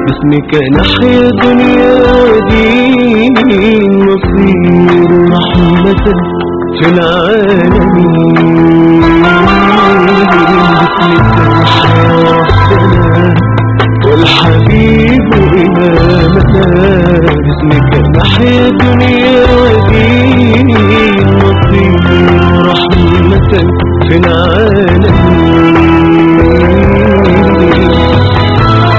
باسمك نحيا دنيا ودين نصير رحمة في العالمين باسمك نحيا ربنا والحبيب إمامنا باسمك نحيا دنيا ودين نصير رحمة في العالمين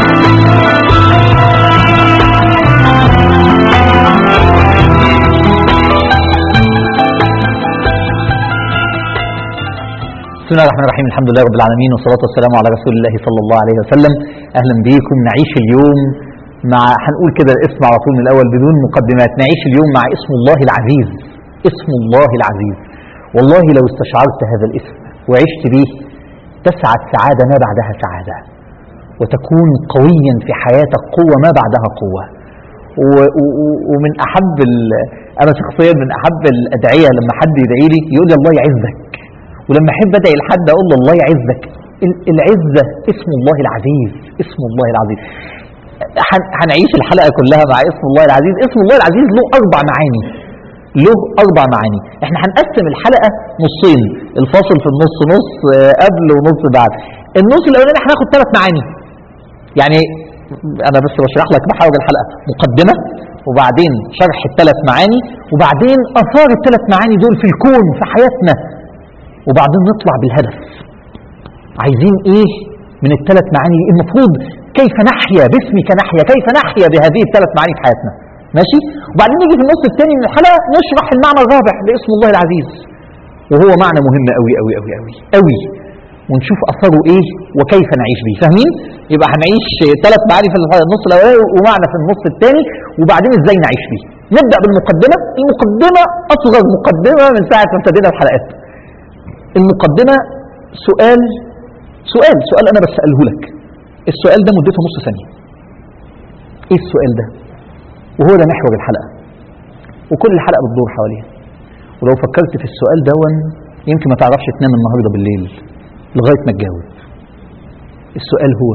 بسم الله الرحمن الرحيم الحمد لله رب العالمين والصلاة والسلام على رسول الله صلى الله عليه وسلم أهلا بيكم نعيش اليوم مع هنقول كده الاسم على طول من الأول بدون مقدمات نعيش اليوم مع اسم الله العزيز اسم الله العزيز والله لو استشعرت هذا الاسم وعشت به تسعد سعادة ما بعدها سعادة وتكون قويا في حياتك قوة ما بعدها قوة و- و- ومن أحب ال- أنا شخصيا من أحب الأدعية لما حد يدعي لي يقول لي الله يعزك ولما احب ادعي لحد اقول له الله يعزك ال- العزه اسم الله العزيز اسم الله العزيز هن- هنعيش الحلقه كلها مع اسم الله العزيز اسم الله العزيز له اربع معاني له اربع معاني احنا هنقسم الحلقه نصين الفاصل في النص نص آه، قبل ونص بعد النص الاولاني هناخد ثلاث معاني يعني انا بس بشرح لك محاور الحلقه مقدمه وبعدين شرح الثلاث معاني وبعدين اثار الثلاث معاني دول في الكون في حياتنا وبعدين نطلع بالهدف عايزين ايه من الثلاث معاني دي؟ المفروض كيف نحيا باسمك نحيا كيف نحيا بهذه الثلاث معاني في حياتنا ماشي وبعدين نيجي في النص الثاني من الحلقه نشرح المعنى الرابع لاسم الله العزيز وهو معنى مهم قوي قوي قوي قوي قوي ونشوف اثره ايه وكيف نعيش به فاهمين يبقى هنعيش ثلاث معاني في النص الاولاني ومعنى في النص الثاني وبعدين ازاي نعيش بيه نبدا بالمقدمه المقدمه اصغر مقدمه من ساعه ما ابتدينا الحلقات المقدمة سؤال سؤال سؤال أنا بسأله لك السؤال ده مدته نص ثانية إيه السؤال ده وهو ده محور الحلقة وكل الحلقة بتدور حواليها ولو فكرت في السؤال دون يمكن ما تعرفش تنام النهاردة بالليل لغاية ما تجاوب السؤال هو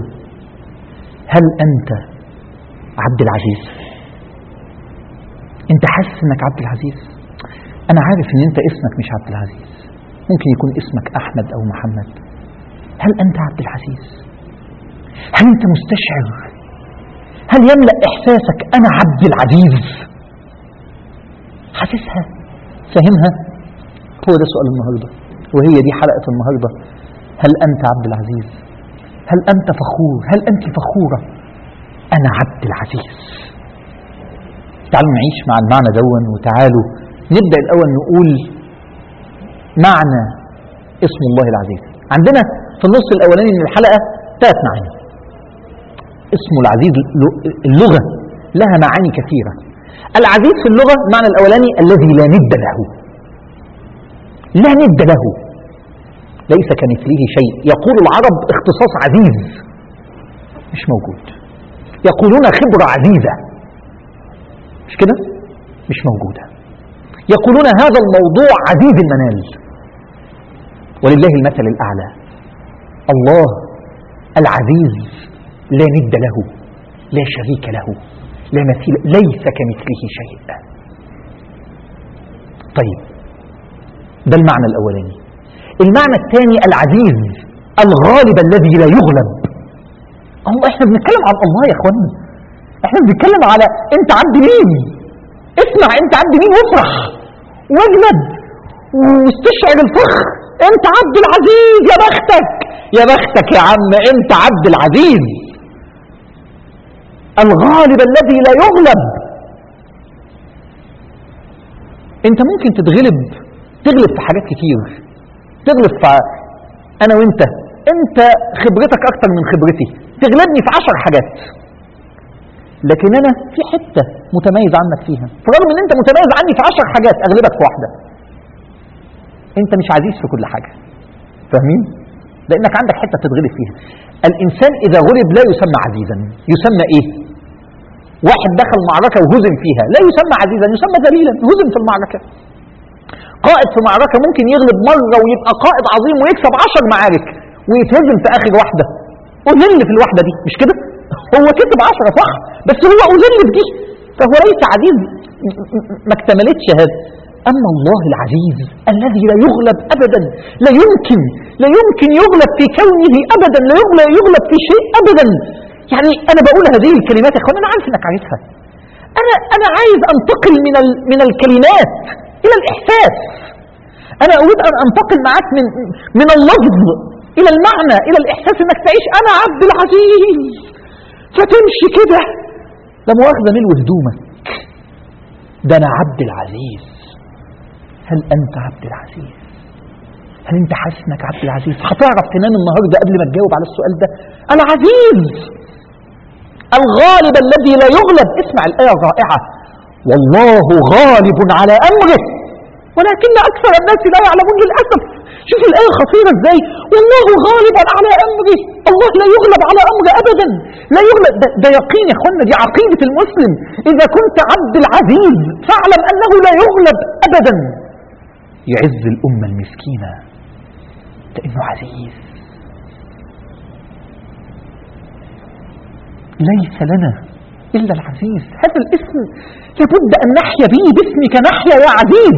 هل أنت عبد العزيز أنت حاسس أنك عبد العزيز أنا عارف أن أنت اسمك مش عبد العزيز ممكن يكون اسمك أحمد أو محمد هل أنت عبد العزيز هل أنت مستشعر هل يملأ إحساسك أنا عبد العزيز حاسسها فاهمها هو ده سؤال النهاردة وهي دي حلقة النهاردة هل أنت عبد العزيز هل أنت فخور هل أنت فخورة أنا عبد العزيز تعالوا نعيش مع المعنى دون وتعالوا نبدأ الأول نقول معنى اسم الله العزيز عندنا في النص الأولاني من الحلقة ثلاث معاني اسمه العزيز اللغة لها معاني كثيرة العزيز في اللغة معنى الأولاني الذي لا ند له لا ند له ليس كمثله شيء يقول العرب اختصاص عزيز مش موجود يقولون خبرة عزيزة مش كده مش موجودة يقولون هذا الموضوع عزيز المنال ولله المثل الأعلى الله العزيز لا ند له لا شريك له لا مثيل ليس كمثله شيء طيب ده المعنى الأولاني المعنى الثاني العزيز الغالب الذي لا يغلب الله احنا بنتكلم عن الله يا اخوانا احنا بنتكلم على انت عبد مين اسمع انت عبد مين وافرح واجلد واستشعر الفخر انت عبد العزيز يا بختك يا بختك يا عم انت عبد العزيز الغالب الذي لا يغلب انت ممكن تتغلب تغلب في حاجات كتير تغلب في انا وانت انت خبرتك اكتر من خبرتي تغلبني في عشر حاجات لكن انا في حتة متميز عنك فيها فرغم ان انت متميز عني في عشر حاجات اغلبك في واحدة انت مش عزيز في كل حاجة فاهمين لانك عندك حتة تتغلب فيها الانسان اذا غلب لا يسمى عزيزا يسمى ايه واحد دخل معركة وهزم فيها لا يسمى عزيزا يسمى ذليلا هزم في المعركة قائد في معركة ممكن يغلب مرة ويبقى قائد عظيم ويكسب عشر معارك ويتهزم في آخر واحدة وذل في الواحدة دي مش كده هو كتب عشرة صح بس هو أذل بدي فهو ليس عزيز م- م- ما اكتملتش هذا أما الله العزيز الذي لا يغلب أبدا لا يمكن لا يمكن يغلب في كونه أبدا لا يغلب, يغلب في شيء أبدا يعني أنا بقول هذه الكلمات يا أخوان أنا عارف إنك عارفها أنا أنا عايز أنتقل من ال من الكلمات إلى الإحساس أنا أريد أن أنتقل معك من من اللفظ إلى المعنى إلى الإحساس إنك تعيش أنا عبد العزيز فتمشي كده لا مؤاخذة ملو هدومك ده أنا عبد العزيز هل أنت عبد العزيز؟ هل أنت حاسس إنك عبد العزيز؟ هتعرف تنام النهاردة قبل ما تجاوب على السؤال ده العزيز الغالب الذي لا يغلب اسمع الآية الرائعة والله غالب على أمره ولكن أكثر الناس لا يعلمون للأسف شوف الآية خطيرة ازاي والله غالب على أمره الله لا يغلب على أمره أبدا لا يغلب ده, ده يقين يا اخوانا دي عقيدة المسلم إذا كنت عبد العزيز فاعلم أنه لا يغلب أبدا يعز الأمة المسكينة لأنه عزيز ليس لنا إلا العزيز هذا الاسم لابد أن نحيا به باسمك نحيا يا عزيز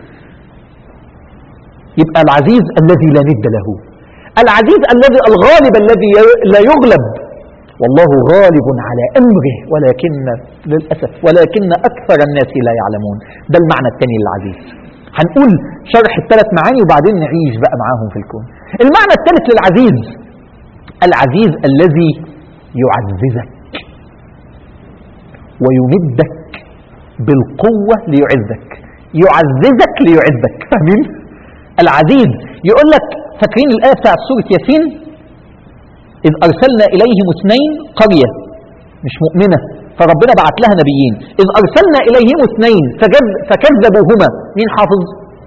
يبقى العزيز الذي لا ند له العزيز الذي الغالب الذي لا يغلب والله غالب على أمره ولكن للأسف ولكن أكثر الناس لا يعلمون ده المعنى الثاني للعزيز هنقول شرح الثلاث معاني وبعدين نعيش بقى معاهم في الكون المعنى الثالث للعزيز العزيز الذي يعززك ويمدك بالقوة ليعزك يعززك ليعزك فاهمين العزيز يقول لك فاكرين الآية بتاعت سورة ياسين إذ أرسلنا إليهم اثنين قرية مش مؤمنة فربنا بعت لها نبيين إذ أرسلنا إليهم اثنين فجذ- فكذبوهما مين حافظ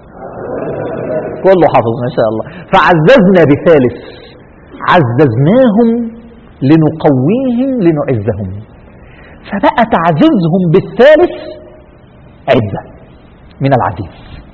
كله حافظ ما شاء الله فعززنا بثالث عززناهم لنقويهم لنعزهم فبقى تعزيزهم بالثالث عزة من العزيز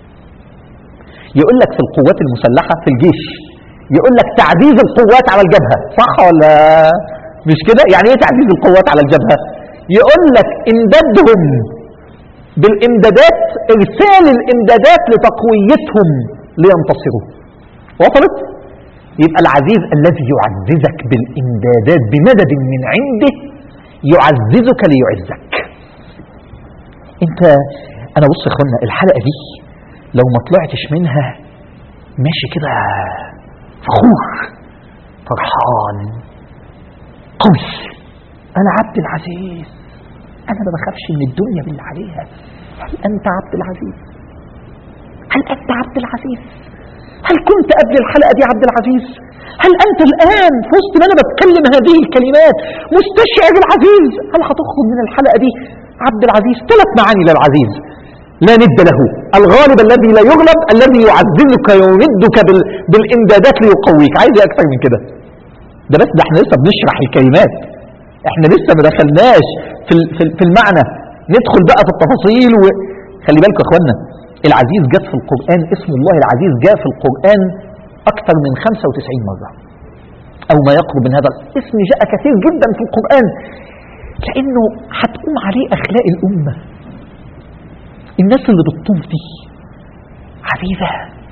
يقول لك في القوات المسلحة في الجيش يقول لك تعزيز القوات على الجبهة صح ولا مش كده يعني ايه تعزيز القوات على الجبهة يقول لك امدادهم بالامدادات ارسال الامدادات لتقويتهم لينتصروا وصلت يبقى العزيز الذي يعززك بالامدادات بمدد من عنده يعززك ليعزك انت انا بص يا اخوانا الحلقه دي لو ما طلعتش منها ماشي كده فخور فرحان قوي انا عبد العزيز انا ما بخافش من الدنيا باللي عليها هل انت عبد العزيز هل انت عبد العزيز هل كنت قبل الحلقه دي عبد العزيز هل انت الان في وسط ما انا بتكلم هذه الكلمات مستشعر العزيز هل هتخرج من الحلقه دي عبد العزيز ثلاث معاني للعزيز لا ند له الغالب الذي لا يغلب الذي يعززك ويمدك بال... بالامدادات ليقويك عايز ايه اكتر من كده ده بس ده احنا لسه بنشرح الكلمات احنا لسه ما دخلناش في ال- في ال- في المعنى ندخل بقى في التفاصيل وخلي بالكم يا اخوانا العزيز جاء في القرآن اسم الله العزيز جاء في القرآن أكثر من 95 مرة أو ما يقرب من هذا الاسم جاء كثير جدا في القرآن لأنه هتقوم عليه أخلاق الأمة الناس اللي بتطوف دي عزيزة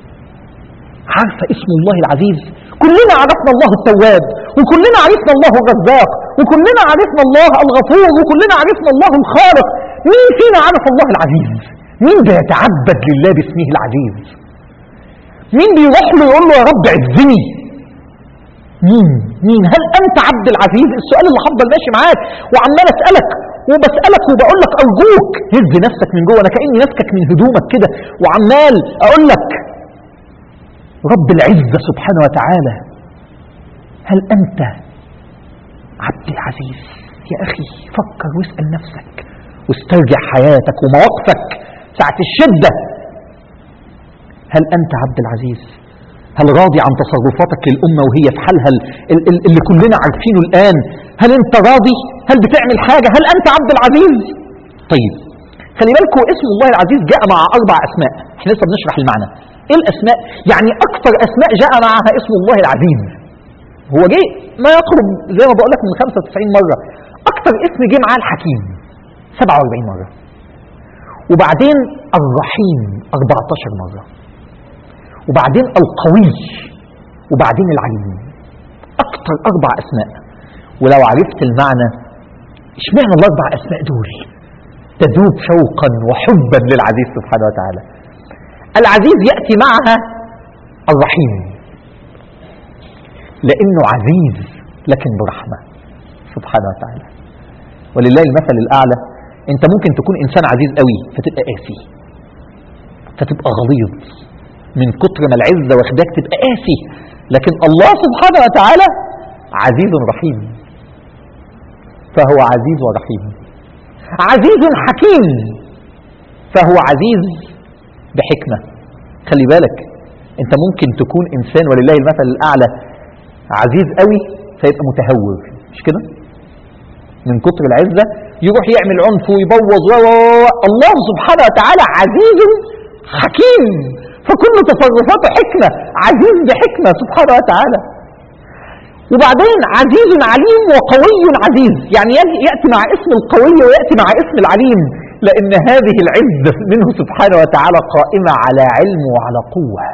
عارفة اسم الله العزيز كلنا عرفنا الله التواب وكلنا عرفنا الله الرزاق وكلنا عرفنا الله الغفور وكلنا عرفنا الله الخالق مين فينا عرف الله العزيز مين بيتعبد لله باسمه العزيز مين بيروح له يقول له يا رب عزني مين مين هل انت عبد العزيز السؤال اللي هفضل ماشي معاك وعمال اسالك وبسالك وبقول لك ارجوك هز نفسك من جوه انا كاني ماسكك من هدومك كده وعمال اقول لك رب العزه سبحانه وتعالى هل انت عبد العزيز يا اخي فكر واسال نفسك واسترجع حياتك ومواقفك ساعه الشده هل انت عبد العزيز هل راضي عن تصرفاتك للأمة وهي في حالها ال- ال- ال- اللي كلنا عارفينه الآن هل أنت راضي هل بتعمل حاجة هل أنت عبد العزيز طيب خلي بالكم اسم الله العزيز جاء مع أربع أسماء احنا لسه بنشرح المعنى إيه الأسماء يعني أكثر أسماء جاء معها اسم الله العزيز هو جه ما يقرب زي ما بقول لك من 95 مره اكتر اسم جه معاه الحكيم 47 مره وبعدين الرحيم 14 مره وبعدين القوي وبعدين العليم اكتر اربع اسماء ولو عرفت المعنى اشمعنى الاربع اسماء دول تذوب شوقا وحبا للعزيز سبحانه وتعالى العزيز ياتي معها الرحيم لانه عزيز لكن برحمه سبحانه وتعالى ولله المثل الاعلى انت ممكن تكون انسان عزيز قوي فتبقى قاسي فتبقى غليظ من كتر ما العزه واخداك تبقى قاسي لكن الله سبحانه وتعالى عزيز رحيم فهو عزيز ورحيم عزيز حكيم فهو عزيز بحكمه خلي بالك انت ممكن تكون انسان ولله المثل الاعلى عزيز قوي فيبقى متهور مش كده من كتر العزه يروح يعمل عنف ويبوظ و الله سبحانه وتعالى عزيز حكيم فكل تصرفاته حكمه عزيز بحكمه سبحانه وتعالى وبعدين عزيز عليم وقوي عزيز يعني ياتي مع اسم القوي وياتي مع اسم العليم لان هذه العزه منه سبحانه وتعالى قائمه على علم وعلى قوه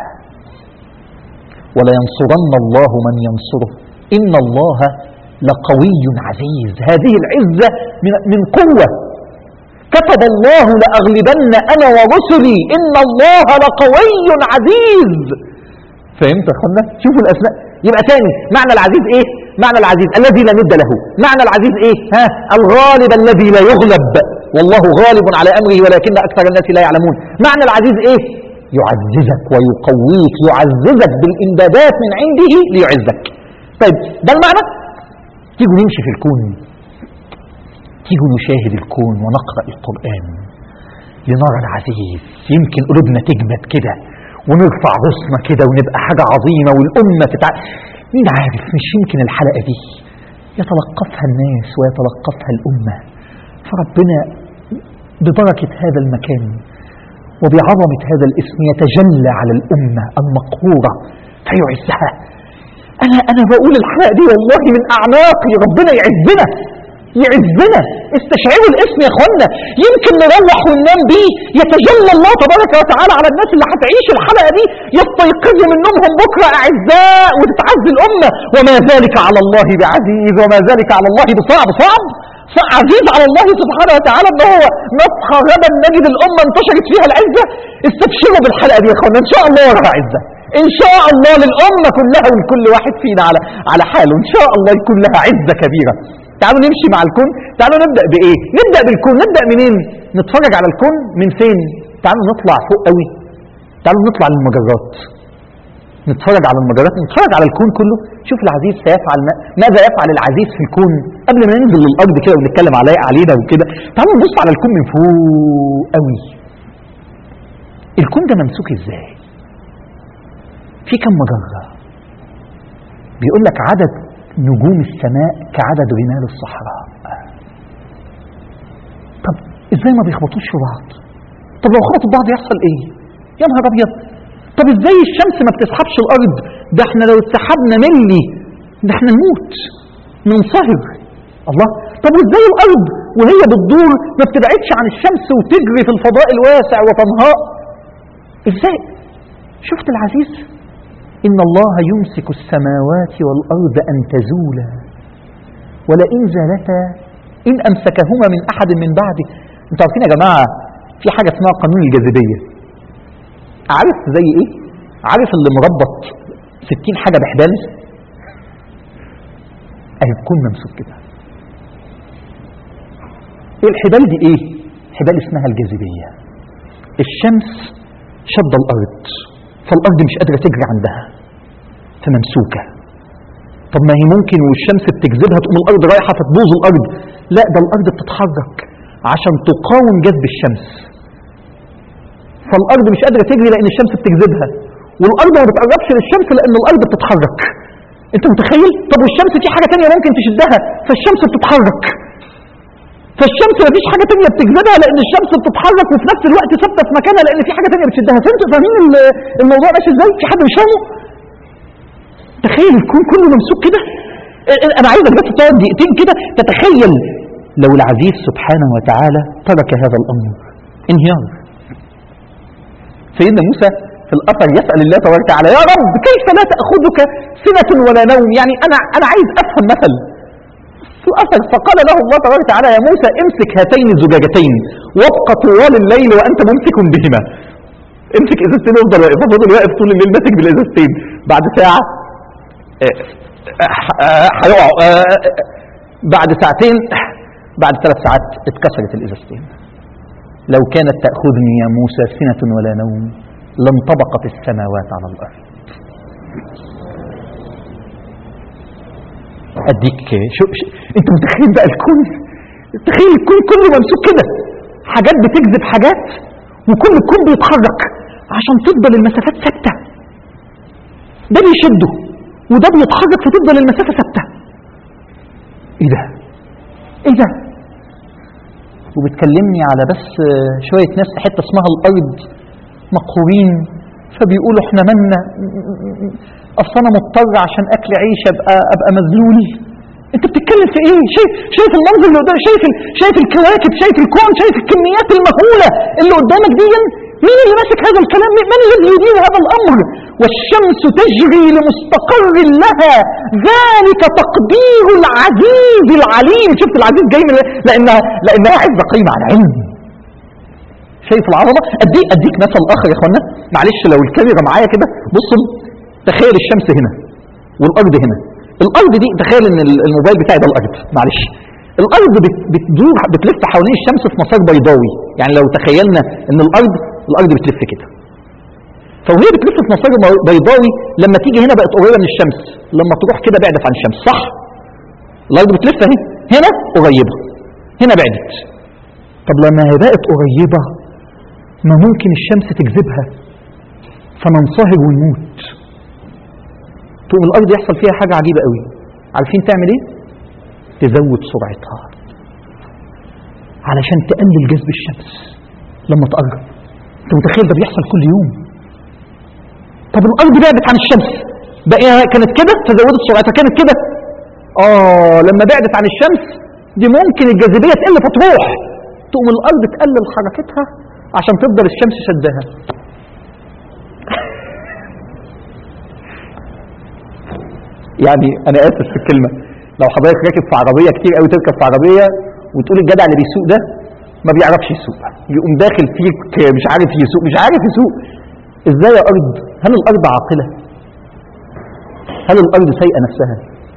ولينصرن الله من ينصره ان الله لقوي عزيز هذه العزه من, من قوه كتب الله لاغلبن انا ورسلي ان الله لقوي عزيز فهمت يا اخوانا شوفوا الاسماء يبقى تاني معنى العزيز ايه معنى العزيز الذي لا ند له معنى العزيز ايه ها الغالب الذي لا يغلب والله غالب على امره ولكن اكثر الناس لا يعلمون معنى العزيز ايه يعززك ويقويك يعززك بالامدادات من عنده ليعزك طيب ده المعنى تيجوا نمشي في الكون تيجوا نشاهد الكون ونقرا القران لنرى العزيز يمكن قلوبنا تجمد كده ونرفع راسنا كده ونبقى حاجة عظيمة والأمة تتع... مين عارف مش يمكن الحلقة دي يتلقفها الناس ويتلقفها الأمة فربنا ببركة هذا المكان وبعظمة هذا الاسم يتجلى على الأمة المقهورة فيعزها أنا أنا بقول الحلقة دي والله من أعماقي ربنا يعزنا يعزنا استشعروا الاسم يا اخوانا يمكن نروح وننام بيه يتجلى الله تبارك وتعالى على الناس اللي هتعيش الحلقه دي يستيقظوا من نومهم بكره اعزاء وتتعز الامه وما ذلك على الله بعزيز وما ذلك على الله بصعب صعب عزيز على الله سبحانه وتعالى ان هو نصحى غدا نجد الامه انتشرت فيها العزه استبشروا بالحلقه دي يا اخوانا ان شاء الله وراها عزه ان شاء الله للامه كلها ولكل واحد فينا على على حاله ان شاء الله يكون لها عزه كبيره تعالوا نمشي مع الكون تعالوا نبدا بايه نبدا بالكون نبدا منين نتفرج على الكون من فين تعالوا نطلع فوق قوي تعالوا نطلع للمجرات نتفرج على المجرات نتفرج على الكون كله شوف العزيز سيفعل ما ماذا يفعل العزيز في الكون قبل ما ننزل للارض كده ونتكلم عليه علينا وكده تعالوا نبص على الكون من فوق قوي الكون ده ممسوك ازاي في كم مجره بيقول لك عدد نجوم السماء كعدد رمال الصحراء طب ازاي ما بيخبطوش في بعض طب لو خبطوا في بعض يحصل ايه يا نهار ابيض طب ازاي الشمس ما بتسحبش الارض ده احنا لو اتسحبنا ملي ده احنا نموت ننصهر الله طب وازاي الارض وهي بتدور ما بتبعدش عن الشمس وتجري في الفضاء الواسع وتنهار ازاي شفت العزيز إن الله يمسك السماوات والأرض أن تزولا ولئن زالتا إن أمسكهما من أحد من بعده أنتوا عارفين يا جماعة في حاجة اسمها قانون الجاذبية عارف زي إيه؟ عارف اللي مربط 60 حاجة بحبال أهي تكون ممسوك كده إيه الحبال دي إيه؟ حبال اسمها الجاذبية الشمس شد الأرض فالأرض مش قادرة تجري عندها فممسوكة طب ما هي ممكن والشمس بتجذبها تقوم الأرض رايحة فتبوظ الأرض لا ده الأرض بتتحرك عشان تقاوم جذب الشمس فالأرض مش قادرة تجري لأن الشمس بتجذبها والأرض ما بتقربش للشمس لأن الأرض بتتحرك أنت متخيل؟ طب والشمس في حاجة تانية ممكن تشدها فالشمس بتتحرك فالشمس مفيش حاجه تانية بتجذبها لان الشمس بتتحرك وفي نفس الوقت ثابته في مكانها لان في حاجه تانية بتشدها فهمتوا فاهمين الموضوع ماشي ازاي في حد مش فاهمه تخيل الكون كله ممسوك كده انا عايزك بس تقعد دقيقتين كده تتخيل لو العزيز سبحانه وتعالى ترك هذا الامر انهيار سيدنا موسى في الاثر يسال الله تبارك وتعالى يا رب كيف لا تاخذك سنه ولا نوم يعني انا انا عايز افهم مثل في الاثر فقال له الله تبارك وتعالى يا موسى امسك هاتين الزجاجتين وابقى طوال الليل وانت ممسك بهما امسك ازازتين وافضل واقف فضل واقف طول الليل ماسك بالازازتين بعد ساعه هيقع بعد ساعتين بعد ثلاث ساعات اتكسرت الازازتين لو كانت تاخذني يا موسى سنه ولا نوم لانطبقت السماوات على الارض اديك شو, شو انت متخيل بقى الكون تخيل الكون كله ممسوك كده حاجات بتجذب حاجات وكل الكون بيتحرك عشان تفضل المسافات ثابته ده بيشده وده بيتحرك فتفضل المسافه ثابته ايه ده ايه ده وبتكلمني على بس شويه ناس في حته اسمها الارض مقهورين فبيقولوا احنا مالنا اصل انا مضطر عشان اكل عيش ابقى ابقى مذلول انت بتتكلم في ايه شايف شايف المنظر اللي قدام شايف ال... شايف الكواكب شايف الكون شايف الكميات المهوله اللي قدامك دي مين اللي ماسك هذا الكلام من الذي يدير هذا الامر والشمس تجري لمستقر لها ذلك تقدير العزيز العليم شفت العزيز جاي من لانها لانها عزه قايمه على علم شايف العظمه اديك اديك مثل اخر يا اخوانا معلش لو الكاميرا معايا كده بصوا تخيل الشمس هنا والارض هنا الارض دي تخيل ان الموبايل بتاعي ده الارض معلش الارض بتدور بتلف حوالين الشمس في مسار بيضاوي يعني لو تخيلنا ان الارض الارض بتلف كده فوهي بتلف في مسار بيضاوي لما تيجي هنا بقت قريبه من الشمس لما تروح كده بعدت عن الشمس صح الارض بتلف اهي هنا قريبه هنا بعدت طب لما هي بقت قريبه ما ممكن الشمس تجذبها فننصهر ونموت تقوم الارض يحصل فيها حاجه عجيبه قوي عارفين تعمل ايه تزود سرعتها علشان تقلل جذب الشمس لما تقرب انت متخيل ده بيحصل كل يوم طب الارض بعدت عن الشمس بقى كانت كده فزودت سرعتها كانت كده اه لما بعدت عن الشمس دي ممكن الجاذبيه تقل فتروح تقوم الارض تقلل حركتها عشان تفضل الشمس شدها يعني انا اسف في الكلمه لو حضرتك راكب في عربيه كتير قوي تركب في عربيه وتقول الجدع اللي بيسوق ده ما بيعرفش يسوق يقوم داخل فيك مش عارف يسوق مش عارف يسوق ازاي يا ارض هل الارض عاقله هل الارض سيئه نفسها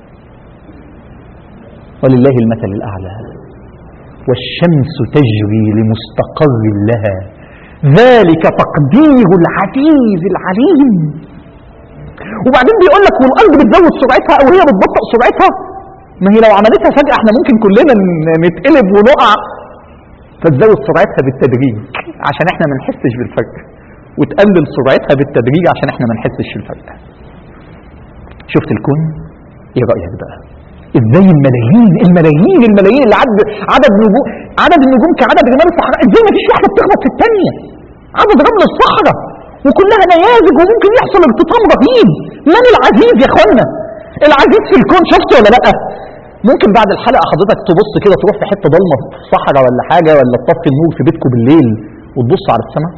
ولله المثل الاعلى والشمس تجري لمستقر لها ذلك تقدير العزيز العليم وبعدين بيقول لك والارض بتزود سرعتها او هي بتبطئ سرعتها ما هي لو عملتها فجاه احنا ممكن كلنا نتقلب ونقع فتزود سرعتها بالتدريج عشان احنا ما نحسش بالفرق وتقلل سرعتها بالتدريج عشان احنا ما نحسش بالفرق شفت الكون ايه رايك بقى ازاي الملايين الملايين الملايين اللي عدد عدد نجوم عدد النجوم كعدد رمال الصحراء ازاي ما فيش واحده بتخبط في الثانيه عدد رمل الصحراء وكلها نيازك وممكن يحصل ارتطام رهيب من العزيز يا اخوانا العزيز في الكون شفته ولا لا ممكن بعد الحلقه حضرتك تبص كده تروح في حته ضلمه في الصحراء ولا حاجه ولا تطفي النور في بيتكم بالليل وتبص على السماء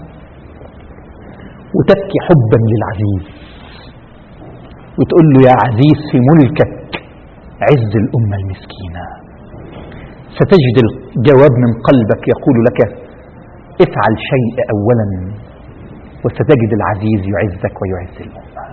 وتبكي حبا للعزيز وتقول له يا عزيز في ملكك عز الامه المسكينه ستجد الجواب من قلبك يقول لك افعل شيء اولا وستجد العزيز يعزك ويعز الأمة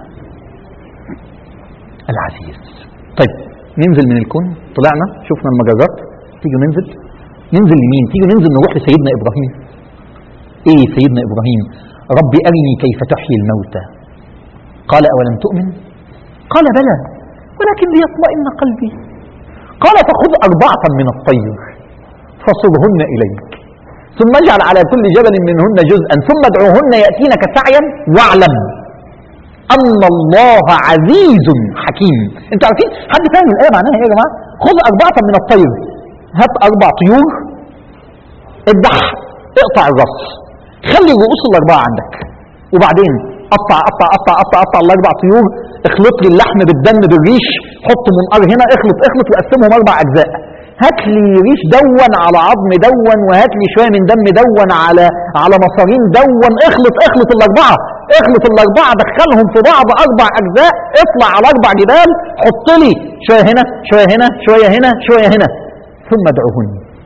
العزيز طيب ننزل من الكون طلعنا شفنا المجرات تيجي ننزل ننزل لمين تيجي ننزل نروح لسيدنا إبراهيم إيه سيدنا إبراهيم ربي أرني كيف تحيي الموتى قال أولم تؤمن قال بلى ولكن ليطمئن قلبي قال فخذ أربعة من الطير فصرهن إليك ثم اجعل على كل جبل منهن جزءا ثم ادعوهن يأتينك سعيا واعلم أن الله عزيز حكيم انتوا عارفين حد فاهم الآية معناها ايه يا جماعة خذ أربعة من الطير هات أربع طيور اذبح اقطع الراس خلي الرؤوس الأربعة عندك وبعدين قطع قطع قطع قطع قطع الأربع طيور اخلط لي اللحم بالدم بالريش حط منقار هنا اخلط اخلط وقسمهم اربع اجزاء هات لي ريش دون على عظم دون وهات لي شويه من دم دون على على مصارين دون اخلط اخلط الاربعه اخلط الاربعه دخلهم في بعض اربع اجزاء اطلع على اربع جبال حط لي شويه هنا شويه هنا شويه هنا شويه هنا ثم ادعوهن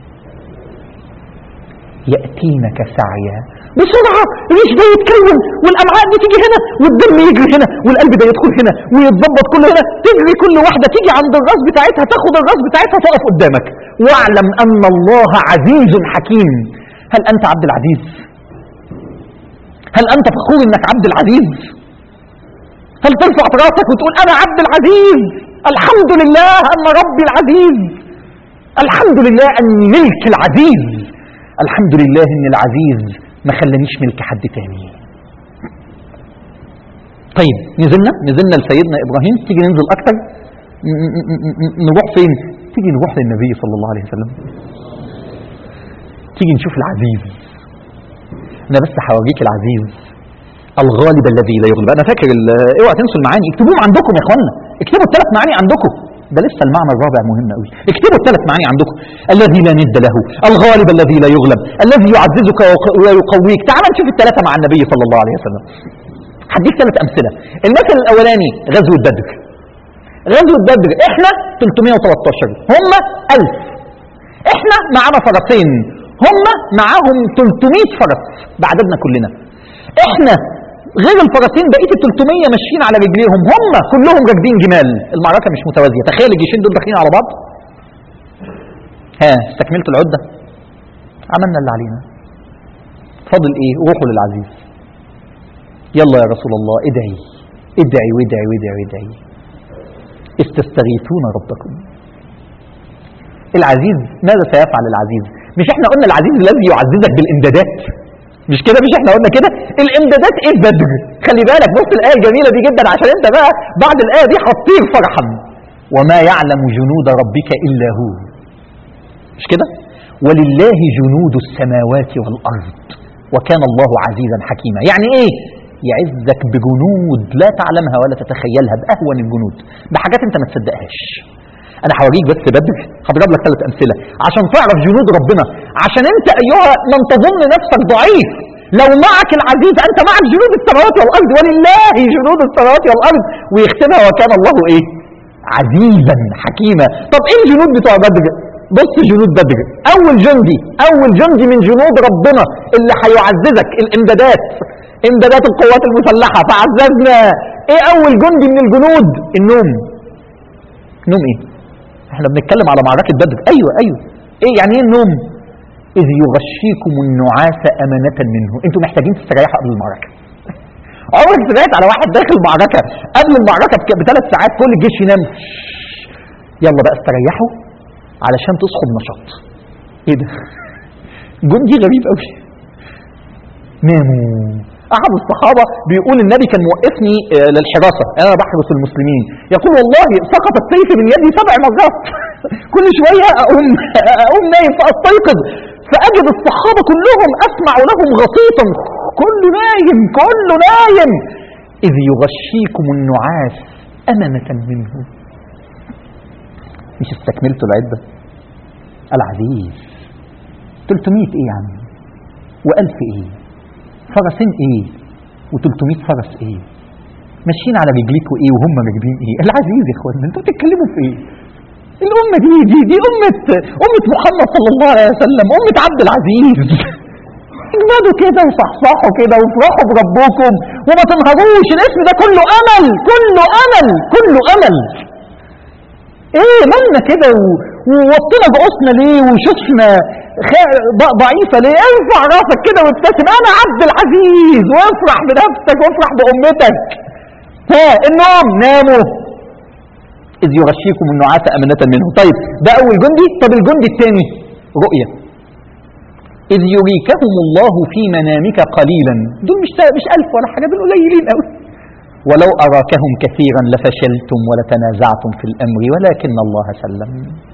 يأتينك سعيا بسرعة الريش ده يتكون والأمعاء دي تيجي هنا والدم يجري هنا والقلب ده يدخل هنا ويتظبط كله هنا تجري كل واحدة تيجي عند الراس بتاعتها تاخد الراس بتاعتها تقف قدامك واعلم أن الله عزيز حكيم هل أنت عبد العزيز هل أنت فخور أنك عبد العزيز هل ترفع راسك وتقول أنا عبد العزيز الحمد لله أن ربي العزيز الحمد لله أن ملك العزيز الحمد لله ان العزيز ما خلانيش ملك حد تاني طيب نزلنا نزلنا لسيدنا ابراهيم تيجي ننزل اكتر ن- ن- ن- نروح فين تيجي نروح للنبي صلى الله عليه وسلم تيجي نشوف العزيز انا بس هوريك العزيز الغالب الذي لا يغلب انا فاكر ال- اوعى تنسوا المعاني اكتبوهم عندكم يا اخوانا اكتبوا الثلاث معاني عندكم ده لسه المعنى الرابع مهم قوي اكتبوا الثلاث معاني عندكم الذي لا ند له الغالب الذي لا يغلب الذي يعززك ويق- ويقويك تعال نشوف الثلاثه مع النبي صلى الله عليه وسلم هديك ثلاث امثله المثل الاولاني غزوه بدر غزوه بدر احنا 313 هم 1000 احنا معانا فرسين هم معاهم 300 فرس بعددنا كلنا احنا غير الفرسين بقيه ال 300 ماشيين على رجليهم هم كلهم راكبين جمال المعركه مش متوازيه تخيل الجيشين دول داخلين على بعض ها استكملتوا العده عملنا اللي علينا فاضل ايه روحوا للعزيز يلا يا رسول الله ادعي ادعي وادعي وادعي وادعي استستغيثون ربكم العزيز ماذا سيفعل العزيز مش احنا قلنا العزيز الذي يعززك بالامدادات مش كده مش احنا قلنا كده الامدادات ايه في بدر خلي بالك بص الايه الجميله دي جدا عشان انت بقى بعد الايه دي هتطير فرحا وما يعلم جنود ربك الا هو مش كده ولله جنود السماوات والارض وكان الله عزيزا حكيما يعني ايه يعزك بجنود لا تعلمها ولا تتخيلها باهون الجنود بحاجات انت ما تصدقهاش انا هوريك بس بدر هضرب لك ثلاث امثله عشان تعرف جنود ربنا عشان انت ايها من تظن نفسك ضعيف لو معك العزيز انت معك جنود السماوات والارض ولله جنود السماوات والارض ويختمها وكان الله ايه عزيزا حكيما طب ايه الجنود بتوع بدر بص جنود بدر اول جندي اول جندي من جنود ربنا اللي هيعززك الامدادات امدادات القوات المسلحه فعززنا ايه اول جندي من الجنود النوم نوم ايه احنا بنتكلم على معركة بدر ايوه ايوه ايه يعني ايه النوم اذ يغشيكم النعاس امانة منه انتوا محتاجين تستريحوا قبل المعركة عمرك سمعت على واحد داخل معركة قبل المعركة بك- بثلاث ساعات كل الجيش ينام يلا بقى استريحوا علشان تصحوا بنشاط ايه ده جندي غريب قوي ناموا احد الصحابه بيقول النبي كان موقفني آه، للحراسه انا بحرس المسلمين يقول والله سقط السيف من يدي سبع مرات كل شويه اقوم اقوم نايم فاستيقظ فاجد الصحابه كلهم اسمع لهم غطيطا كله نايم كله نايم اذ يغشيكم النعاس امنه منه مش استكملتوا العده العزيز 300 ايه يا عم و1000 ايه فرسين ايه و300 فرس ايه ماشيين على رجليكوا ايه وهم راكبين ايه العزيز يا اخوانا انتوا بتتكلموا في ايه الأمة دي دي دي أمة أمة محمد صلى الله عليه وسلم أمة عبد العزيز اجمدوا كده وصحصحوا كده وافرحوا بربكم وما تنهروش الاسم ده كله أمل كله أمل كله أمل ايه مالنا كده و- ووطينا رؤوسنا ليه وشوشنا خ- ض- ضعيفة ليه ارفع راسك كده وابتسم انا عبد العزيز وافرح بنفسك وافرح بامتك ها النوم ناموا اذ يغشيكم النعاس امنة منه طيب ده اول جندي طب الجندي الثاني رؤية اذ يريكهم الله في منامك قليلا دول مش مش الف ولا حاجة دول قليلين قوي ولو أراكهم كثيرا لفشلتم ولتنازعتم في الأمر ولكن الله سلم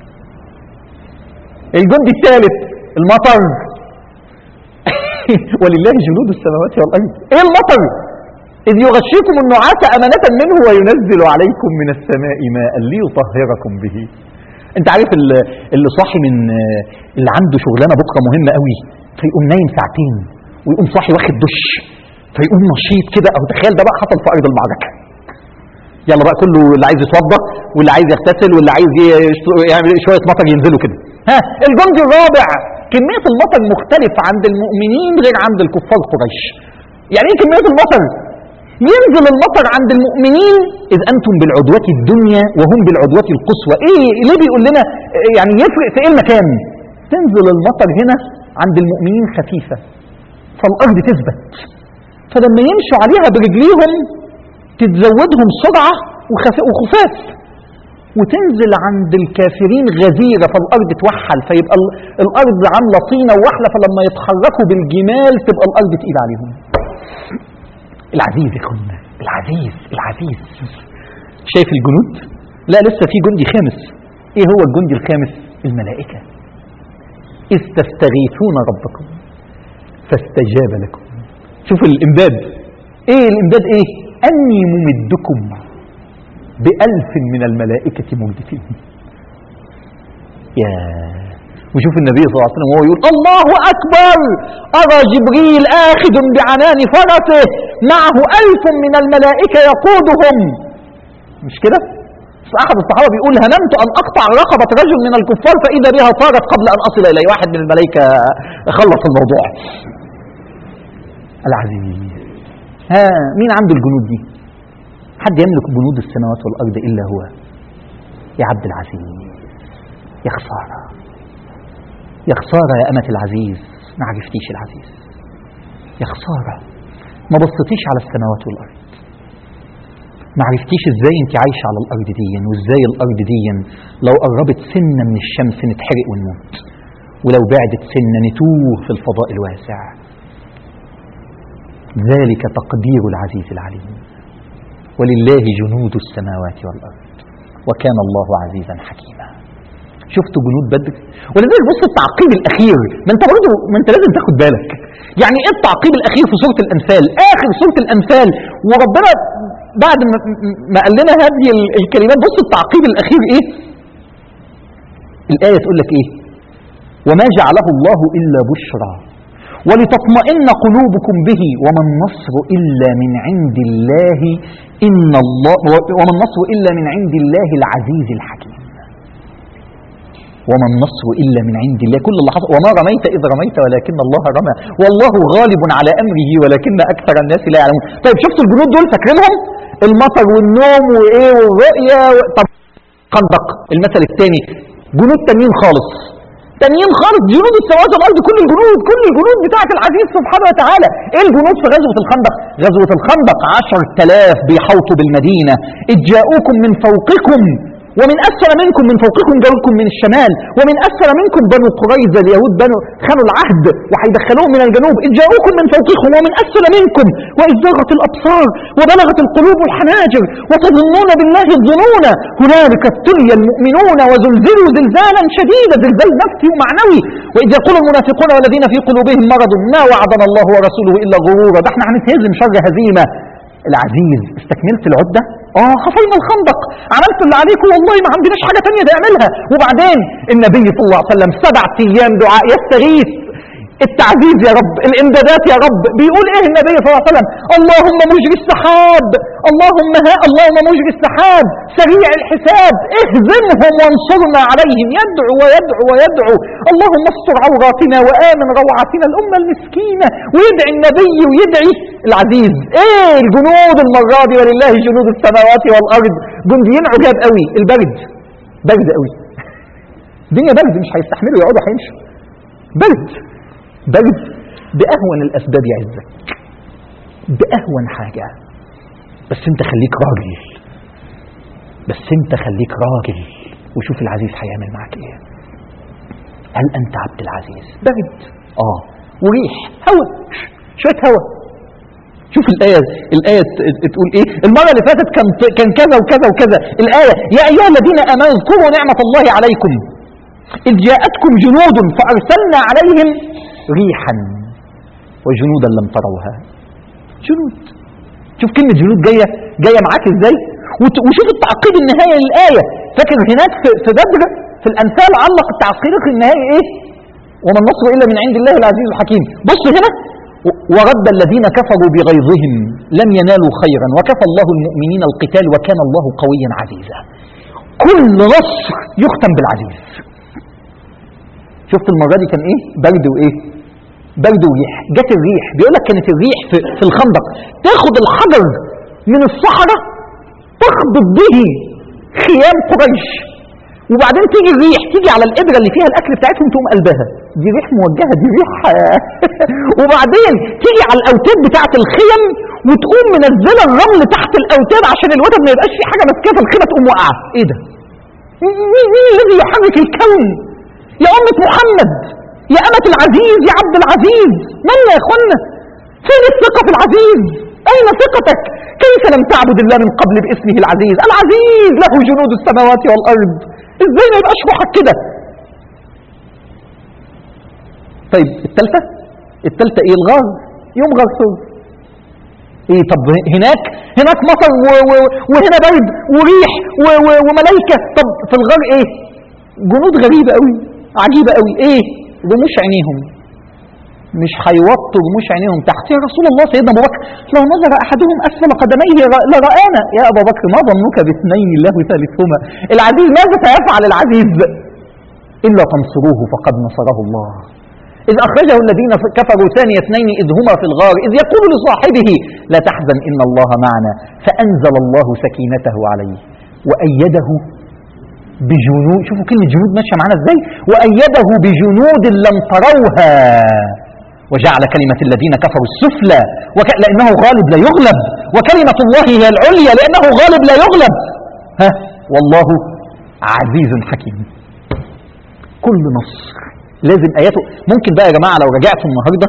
الجندي الثالث المطر ولله جنود السماوات والأرض إيه المطر إذ يغشيكم النعاس أمانة منه وينزل عليكم من السماء ماء ليطهركم به انت عارف ال- اللي صاحي من اللي عنده شغلانه بكره مهمه قوي فيقوم نايم ساعتين ويقوم صاحي واخد دش فيقوم نشيط كده او تخيل ده بقى حصل في ارض المعركه يلا بقى كله اللي عايز يتوضا واللي عايز يغتسل واللي عايز يشت- يعمل شويه مطر ينزلوا كده ها الجندي الرابع كميه المطر مختلف عند المؤمنين غير عند الكفار قريش يعني ايه كميه المطر ينزل المطر عند المؤمنين إذ أنتم بالعدوة الدنيا وهم بالعدوة القصوى إيه ليه بيقول لنا إيه يعني يفرق في إيه المكان تنزل المطر هنا عند المؤمنين خفيفة فالأرض تثبت فلما يمشوا عليها برجليهم تتزودهم سرعة وخف- وخفاف وتنزل عند الكافرين غزيرة فالأرض توحل فيبقى ال- الأرض عاملة طينة ووحلة فلما يتحركوا بالجمال تبقى الأرض تقيلة عليهم العزيز يا اخوانا العزيز العزيز شايف الجنود لا لسه في جندي خامس ايه هو الجندي الخامس الملائكه اذ تستغيثون ربكم فاستجاب لكم شوف الامداد ايه الامداد ايه اني ممدكم بألف من الملائكة مردفين يا وشوف النبي صلى الله عليه وسلم وهو يقول الله أكبر أرى جبريل آخذ بعنان فرسه معه ألف من الملائكة يقودهم مش كده؟ بس أحد الصحابة بيقول هممت أن أقطع رقبة رجل من الكفار فإذا بها طارت قبل أن أصل إليه واحد من الملائكة خلص الموضوع العزيز ها مين عنده الجنود دي حد يملك جنود السماوات والأرض إلا هو يا عبد العزيز يا خسارة يا خسارة يا أمة العزيز ما عرفتيش العزيز يا خسارة ما بصتيش على السماوات والأرض ما عرفتيش ازاي انت عايشة على الأرض دي وازاي الأرض دي لو قربت سنة من الشمس نتحرق ونموت ولو بعدت سنة نتوه في الفضاء الواسع ذلك تقدير العزيز العليم ولله جنود السماوات والأرض وكان الله عزيزا حكيما شفتوا جنود بدر ولذلك بص التعقيب الاخير ما انت برضه ما انت لازم تاخد بالك يعني ايه التعقيب الاخير في سوره الانفال اخر سوره الانفال وربنا بعد ما ما قال لنا هذه ال- الكلمات بص التعقيب الاخير ايه الايه تقول لك ايه وما جعله الله الا بشرى ولتطمئن قلوبكم به وما النصر الا من عند الله ان الله وما النصر الا من عند الله العزيز الحكيم وما النصر الا من عند الله كل اللي حصل وما رميت اذ رميت ولكن الله رمى والله غالب على امره ولكن اكثر الناس لا يعلمون طيب شفتوا الجنود دول فاكرينهم المطر والنوم وايه والرؤيه و... طب خندق المثل الثاني جنود تانيين خالص تانيين خالص جنود السماوات والارض كل الجنود كل الجنود بتاعه العزيز سبحانه وتعالى ايه الجنود في غزوه الخندق غزوه الخندق عشر تلاف بيحوطوا بالمدينه اذ جاءوكم من فوقكم ومن أسفل منكم من فوقكم جاءوكم من الشمال ومن أسفل منكم بنو قريظة اليهود بنو خانوا العهد وهيدخلوهم من الجنوب إذ جاءوكم من فوقكم ومن أسفل منكم وإذ زاغت الأبصار وبلغت القلوب الحناجر وتظنون بالله الظنون هنالك ابتلي المؤمنون وزلزلوا زلزالا شديدا زلزال نفسي ومعنوي وإذ يقول المنافقون والذين في قلوبهم مرض ما وعدنا الله ورسوله إلا غرورا ده احنا هنتهزم شر هزيمة العزيز استكملت العدة اه حفرنا الخندق عملت اللي عليكم والله ما عندناش حاجة تانية نعملها وبعدين النبي صلى الله عليه وسلم سبع ايام دعاء يستغيث التعزيز يا رب الامدادات يا رب بيقول ايه النبي صلى الله عليه وسلم اللهم مجري السحاب اللهم ها اللهم مجري السحاب سريع الحساب اهزمهم وانصرنا عليهم يدعو ويدعو ويدعو اللهم استر عوراتنا وامن روعاتنا الامه المسكينه ويدعي النبي ويدعي العزيز ايه الجنود المره دي ولله جنود السماوات والارض جنديين عجاب قوي البرد برد قوي الدنيا برد مش هيستحملوا يقعدوا هيمشوا برد برد بأهون الأسباب يعزك بأهون حاجة بس انت خليك راجل بس انت خليك راجل وشوف العزيز هيعمل معاك ايه هل انت عبد العزيز برد اه وريح هوا شوية هوا شوف الآية الآية تقول إيه المرة اللي فاتت كان كان كذا وكذا وكذا الآية يا أيها الذين آمنوا اذكروا نعمة الله عليكم إذ جاءتكم جنود فأرسلنا عليهم ريحا وجنودا لم تروها جنود شوف كلمة جنود جاية جاية معاك ازاي وت- وشوف التعقيد النهائي للآية فاكر هناك في, في بدر في الأمثال علق التعقيد النهائي ايه وما النصر إلا من عند الله العزيز الحكيم بص هنا و- ورد الذين كفروا بغيظهم لم ينالوا خيرا وكفى الله المؤمنين القتال وكان الله قويا عزيزا كل نصر يختم بالعزيز شفت المرة دي كان ايه برد وايه برد وريح جت الريح بيقول لك كانت الريح في, في الخندق تاخد الحجر من الصحراء تخبط به خيام قريش وبعدين تيجي الريح تيجي على الابره اللي فيها الاكل بتاعتهم تقوم قلبها دي ريح موجهه دي ريح وبعدين تيجي على الاوتاد بتاعت الخيم وتقوم منزله الرمل تحت الاوتاد عشان الوتد ما يبقاش في حاجه ماسكاه في الخيمه تقوم واقعه ايه ده مين مين الذي يحرك الكون يا أمة محمد يا أمة العزيز يا عبد العزيز من يا إخوانا فين الثقة في العزيز أين ثقتك كيف لم تعبد الله من قبل باسمه العزيز العزيز له جنود السماوات والأرض إزاي ما يبقاش روحك كده طيب التالتة التالتة إيه الغار يوم غرسوس ايه طب هناك هناك مطر و و وهنا برد وريح و و وملائكه طب في الغار ايه جنود غريبه قوي عجيبه قوي ايه رموش عينيهم مش هيوطوا رموش عينيهم تحت يا رسول الله سيدنا ابو بكر لو نظر احدهم اسفل قدميه ر- لرانا يا ابا بكر ما ظنك باثنين الله ثالثهما العزيز ماذا سيفعل العزيز الا تنصروه فقد نصره الله إذ أخرجه الذين كفروا ثاني اثنين إذ هما في الغار إذ يقول لصاحبه لا تحزن إن الله معنا فأنزل الله سكينته عليه وأيده بجنود شوفوا كلمة جنود ماشية معانا إزاي وأيده بجنود لم تروها وجعل كلمة الذين كفروا السفلى وك... لأنه غالب لا يغلب وكلمة الله هي العليا لأنه غالب لا يغلب ها والله عزيز حكيم كل نصر لازم اياته ممكن بقى يا جماعه لو رجعتوا النهارده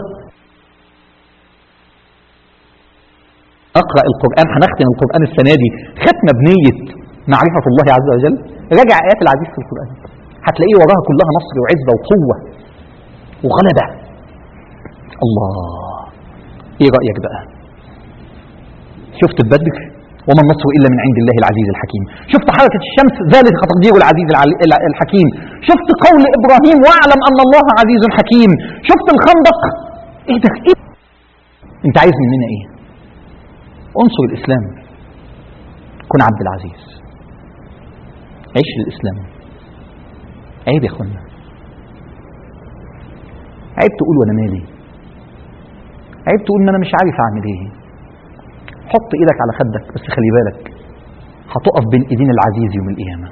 اقرا القران هنختم القران السنه دي ختمه بنيه معرفه الله عز وجل راجع ايات العزيز في القران هتلاقيه وراها كلها نصر وعزه وقوه وغلبه الله ايه رايك بقى شفت بدر وما النصر الا من عند الله العزيز الحكيم شفت حركه الشمس ذلك تقدير العزيز العلي- الع- الحكيم شفت قول ابراهيم واعلم ان الله عزيز حكيم شفت الخندق ايه ده ايه انت عايز مننا ايه انصر الاسلام كن عبد العزيز عيش الاسلام عيب يا اخوانا عيب تقول وانا مالي عيب تقول ان انا مش عارف اعمل ايه حط ايدك على خدك بس خلي بالك هتقف بين ايدين العزيز يوم القيامه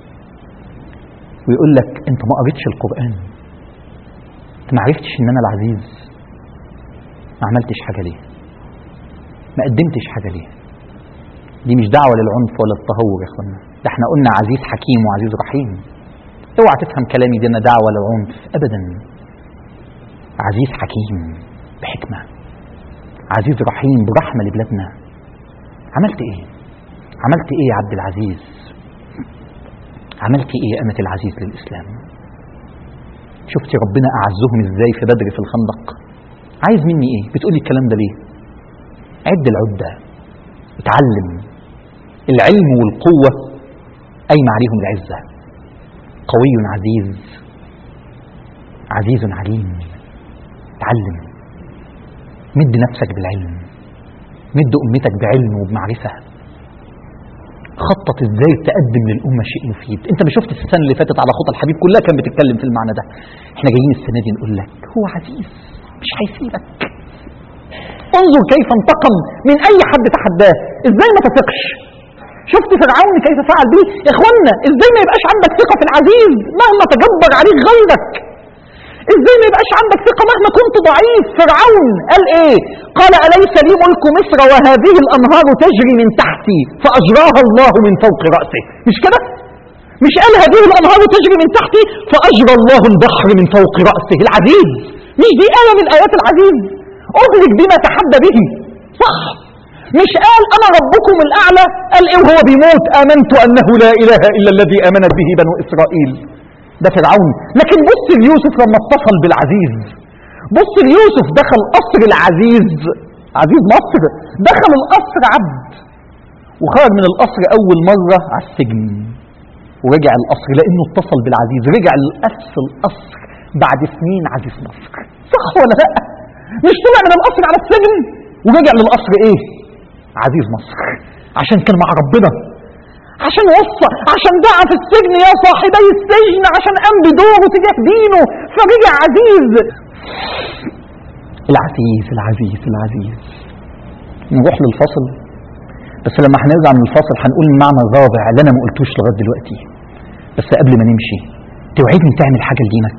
ويقول لك انت ما قريتش القران انت ما عرفتش ان انا العزيز ما عملتش حاجه ليه ما قدمتش حاجه ليه دي مش دعوه للعنف ولا التهور يا اخوانا ده احنا قلنا عزيز حكيم وعزيز رحيم اوعى تفهم كلامي دي انا دعوه للعنف ابدا عزيز حكيم بحكمه عزيز رحيم برحمة لبلادنا عملت ايه عملت ايه يا عبد العزيز عملت ايه يا أمة العزيز للإسلام شفتي ربنا أعزهم ازاي في بدر في الخندق عايز مني ايه بتقولي الكلام ده ليه عد العدة اتعلم العلم والقوة أيم عليهم العزة قوي عزيز عزيز عليم اتعلم مد نفسك بالعلم مد أمتك بعلم وبمعرفة خطط ازاي تقدم للأمة شيء مفيد انت ما شفت السنة اللي فاتت على خطى الحبيب كلها كانت بتتكلم في المعنى ده احنا جايين السنة دي نقول لك هو عزيز مش هيسيبك انظر كيف انتقم من اي حد تحداه ازاي ما تثقش شفت فرعون كيف فعل به يا اخوانا ازاي ما يبقاش عندك ثقة في العزيز مهما تجبر عليك غيرك ازاي ما يبقاش عندك ثقة مهما كنت ضعيف فرعون قال ايه قال أليس لي ملك مصر وهذه الأنهار تجري من تحتي فأجراها الله من فوق رأسه مش كده مش قال هذه الأنهار تجري من تحتي فأجرى الله البحر من فوق رأسه العزيز مش دي آية من آيات العزيز أدرك بما تحدى به صح مش قال أنا ربكم الأعلى قال إيه وهو بيموت آمنت أنه لا إله إلا الذي آمنت به بنو إسرائيل ده فرعون لكن بص ليوسف لما اتصل بالعزيز بص ليوسف دخل قصر العزيز عزيز مصر دخل القصر عبد وخرج من القصر أول مرة على السجن ورجع القصر لأنه اتصل بالعزيز رجع لنفس القصر بعد سنين عزيز مصر صح ولا لا مش طلع من القصر على السجن ورجع للقصر ايه عزيز مصر عشان كان مع ربنا عشان وصى عشان دعا في السجن يا صاحبي السجن عشان قام بدوره تجاه دينه فرجع عزيز العزيز العزيز العزيز نروح للفصل بس لما هنرجع من الفاصل هنقول المعنى الرابع اللي انا ما قلتوش لغايه دلوقتي بس قبل ما نمشي توعدني تعمل حاجه لدينك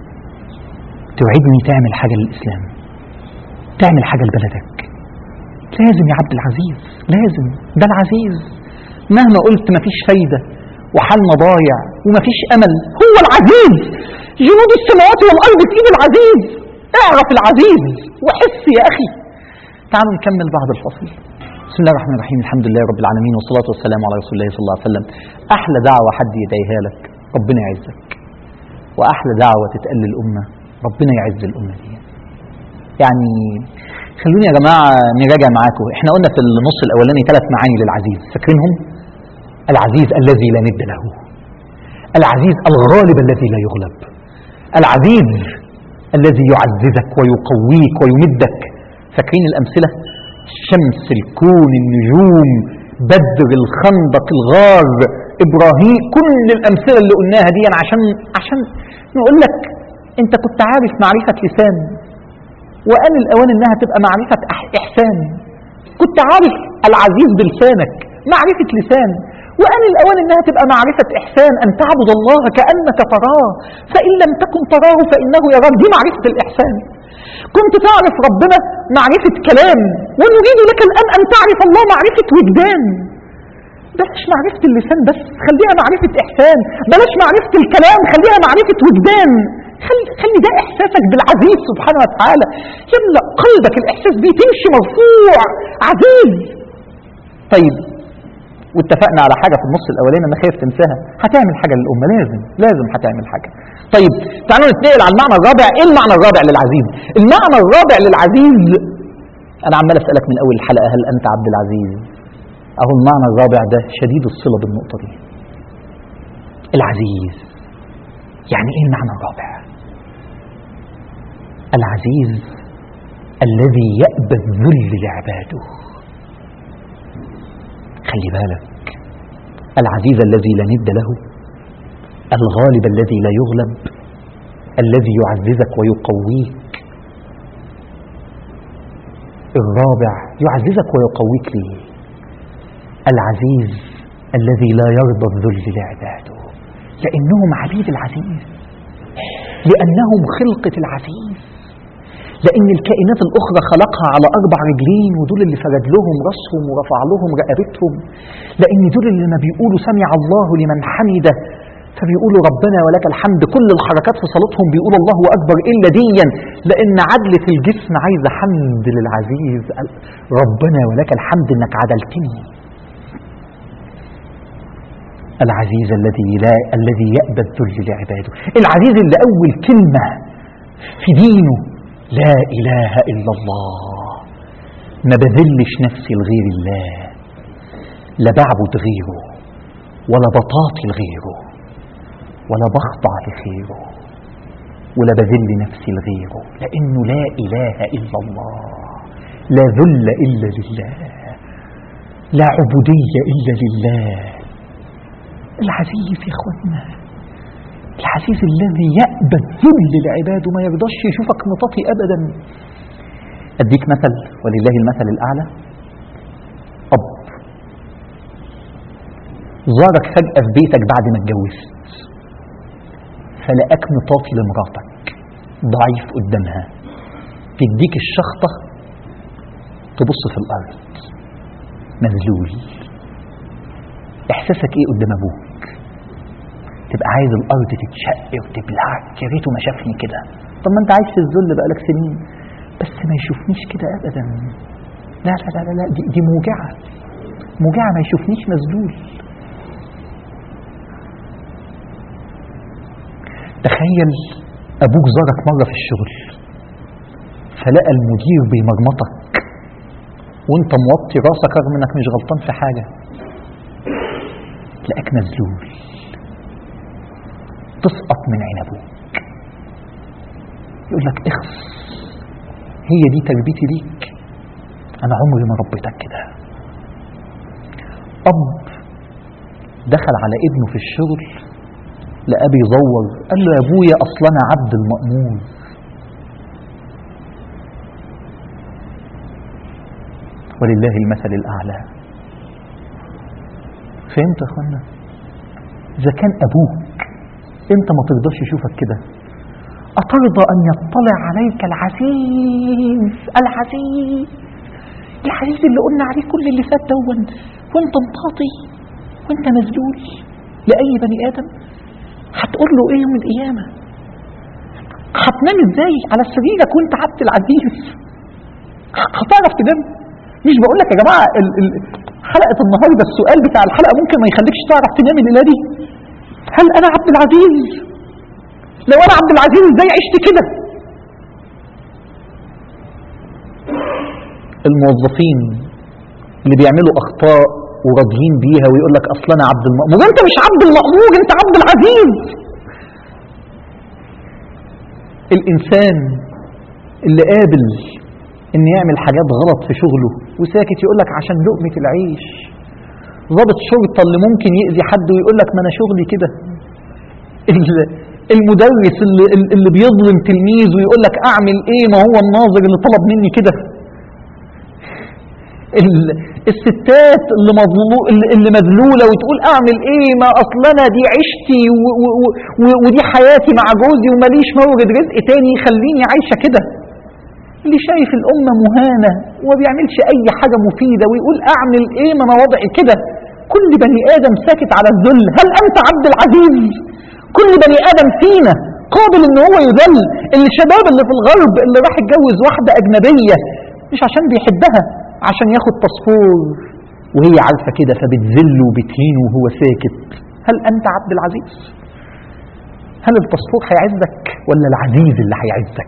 توعدني تعمل حاجه للاسلام تعمل حاجه لبلدك لازم يا عبد العزيز لازم ده العزيز مهما قلت مفيش فايده وحالنا ضايع ومفيش امل هو العزيز جنود السماوات والارض في ايد العزيز اعرف العزيز وحس يا اخي تعالوا نكمل بعد الفصل بسم الله الرحمن الرحيم الحمد لله رب العالمين والصلاة والسلام على رسول الله صلى الله عليه وسلم أحلى دعوة حد يدعيها لك ربنا يعزك وأحلى دعوة تتقال للأمة ربنا يعز الأمة دي يعني خلوني يا جماعة نراجع معاكم احنا قلنا في النص الأولاني ثلاث معاني للعزيز فاكرينهم العزيز الذي لا ند له العزيز الغالب الذي لا يغلب العزيز الذي يعززك ويقويك ويمدك فاكرين الأمثلة الشمس الكون النجوم بدر الخندق الغار ابراهيم كل الامثله اللي قلناها دي عشان عشان نقول لك انت كنت عارف معرفه لسان وان الاوان انها تبقى معرفه أح- احسان كنت عارف العزيز بلسانك معرفه لسان وان الاوان انها تبقى معرفه احسان ان تعبد الله كانك تراه فان لم تكن تراه فانه يراك دي معرفه الاحسان كنت تعرف ربنا معرفة كلام ونريد لك الآن أن تعرف الله معرفة وجدان بلاش معرفة اللسان بس خليها معرفة إحسان بلاش معرفة الكلام خليها معرفة وجدان خلي, خلي ده إحساسك بالعزيز سبحانه وتعالى يملأ قلبك الإحساس بيه تمشي مرفوع عزيز طيب واتفقنا على حاجة في النص الأولاني أنا خايف تنساها هتعمل حاجة للأمة لازم لازم هتعمل حاجة طيب تعالوا نتنقل على المعنى الرابع إيه المعنى الرابع للعزيز المعنى الرابع للعزيز أنا عمال أسألك من أول الحلقة هل أنت عبد العزيز أهو المعنى الرابع ده شديد الصلة بالنقطة دي العزيز يعني إيه المعنى الرابع العزيز الذي يأبى الذل لعباده خلي بالك العزيز الذي لا ند له الغالب الذي لا يغلب الذي يعززك ويقويك الرابع يعززك ويقويك ليه العزيز الذي لا يرضى الذل لعباده لأنهم عبيد العزيز لأنهم خلقة العزيز لأن الكائنات الأخرى خلقها على أربع رجلين ودول اللي فرد لهم رأسهم ورفع لهم رقبتهم لأن دول اللي ما بيقولوا سمع الله لمن حمده فبيقولوا ربنا ولك الحمد كل الحركات في صلاتهم بيقولوا الله أكبر إلا ديا لأن عدلة الجسم عايزة حمد للعزيز ربنا ولك الحمد إنك عدلتني العزيز الذي لا الذي يأبى الذل لعباده العزيز اللي أول كلمة في دينه لا إله إلا الله ما بذلش نفسي لغير الله لا بعبد غيره ولا بطاطي لغيره ولا بخضع لخيره ولا بذل نفسي لغيره لأنه لا إله إلا الله لا ذل إلا لله لا عبودية إلا لله العزيز يا اخوانا العزيز الذي يأبى الذل لعباده ما يرضاش يشوفك مطاطي أبدا أديك مثل ولله المثل الأعلى أب زارك فجأة في بيتك بعد ما اتجوزت فلقاك مطاطي لمراتك ضعيف قدامها تديك الشخطة تبص في الأرض مذلول إحساسك إيه قدام أبوك تبقى عايز الأرض تتشق وتبلعك يا ريته ما شافني كده طب ما أنت عايش في الذل بقالك سنين بس ما يشوفنيش كده أبدا لا لا لا لا, لا دي, دي موجعة موجعة ما يشوفنيش مذلول تخيل أبوك زارك مرة في الشغل فلقى المدير بيمرمطك وانت موطي راسك رغم انك مش غلطان في حاجه تلاقيك مذلول تسقط من عنبه يقول لك اخس هي دي تربيتي ليك انا عمري ما ربيتك كده اب دخل على ابنه في الشغل لقاه بيزور قال له يا ابويا اصل انا عبد المأمور ولله المثل الاعلى فهمت يا اخوانا اذا كان ابوك انت ما ترضاش يشوفك كده أترضى أن يطلع عليك العزيز العزيز العزيز اللي قلنا عليه كل اللي فات دون وانت مطاطي وانت مذلول لأي بني آدم هتقول له ايه يوم القيامة هتنام ازاي على سريرك وانت عبد العزيز هتعرف تنام مش بقول لك يا جماعة ال ال حلقة النهاردة السؤال بتاع الحلقة ممكن ما يخليكش تعرف تنام الليلة دي هل أنا عبد العزيز لو انا عبد العزيز ازاي عشت كده الموظفين اللي بيعملوا اخطاء وراضيين بيها ويقول لك اصل انا عبد المأمور انت مش عبد المأمور انت عبد العزيز الانسان اللي قابل ان يعمل حاجات غلط في شغله وساكت يقول لك عشان لقمة العيش ضابط شرطة اللي ممكن يأذي حد ويقول لك ما انا شغلي كده المدرس اللي, اللي بيظلم تلميذ ويقول لك اعمل ايه ما هو الناظر اللي طلب مني كده الستات اللي مظلو اللي مذلوله وتقول اعمل ايه ما اصل انا دي عيشتي و و و ودي حياتي مع جوزي وماليش مورد رزق تاني يخليني عايشه كده اللي شايف الامه مهانه وما بيعملش اي حاجه مفيده ويقول اعمل ايه ما انا وضعي كده كل بني ادم ساكت على الذل هل انت عبد العزيز كل بني ادم فينا قابل ان هو يذل الشباب اللي في الغرب اللي راح يتجوز واحده اجنبيه مش عشان بيحبها عشان ياخد باسبور وهي عارفه كده فبتذله وبتهينه وهو ساكت هل انت عبد العزيز هل الباسبور هيعزك ولا العزيز اللي هيعزك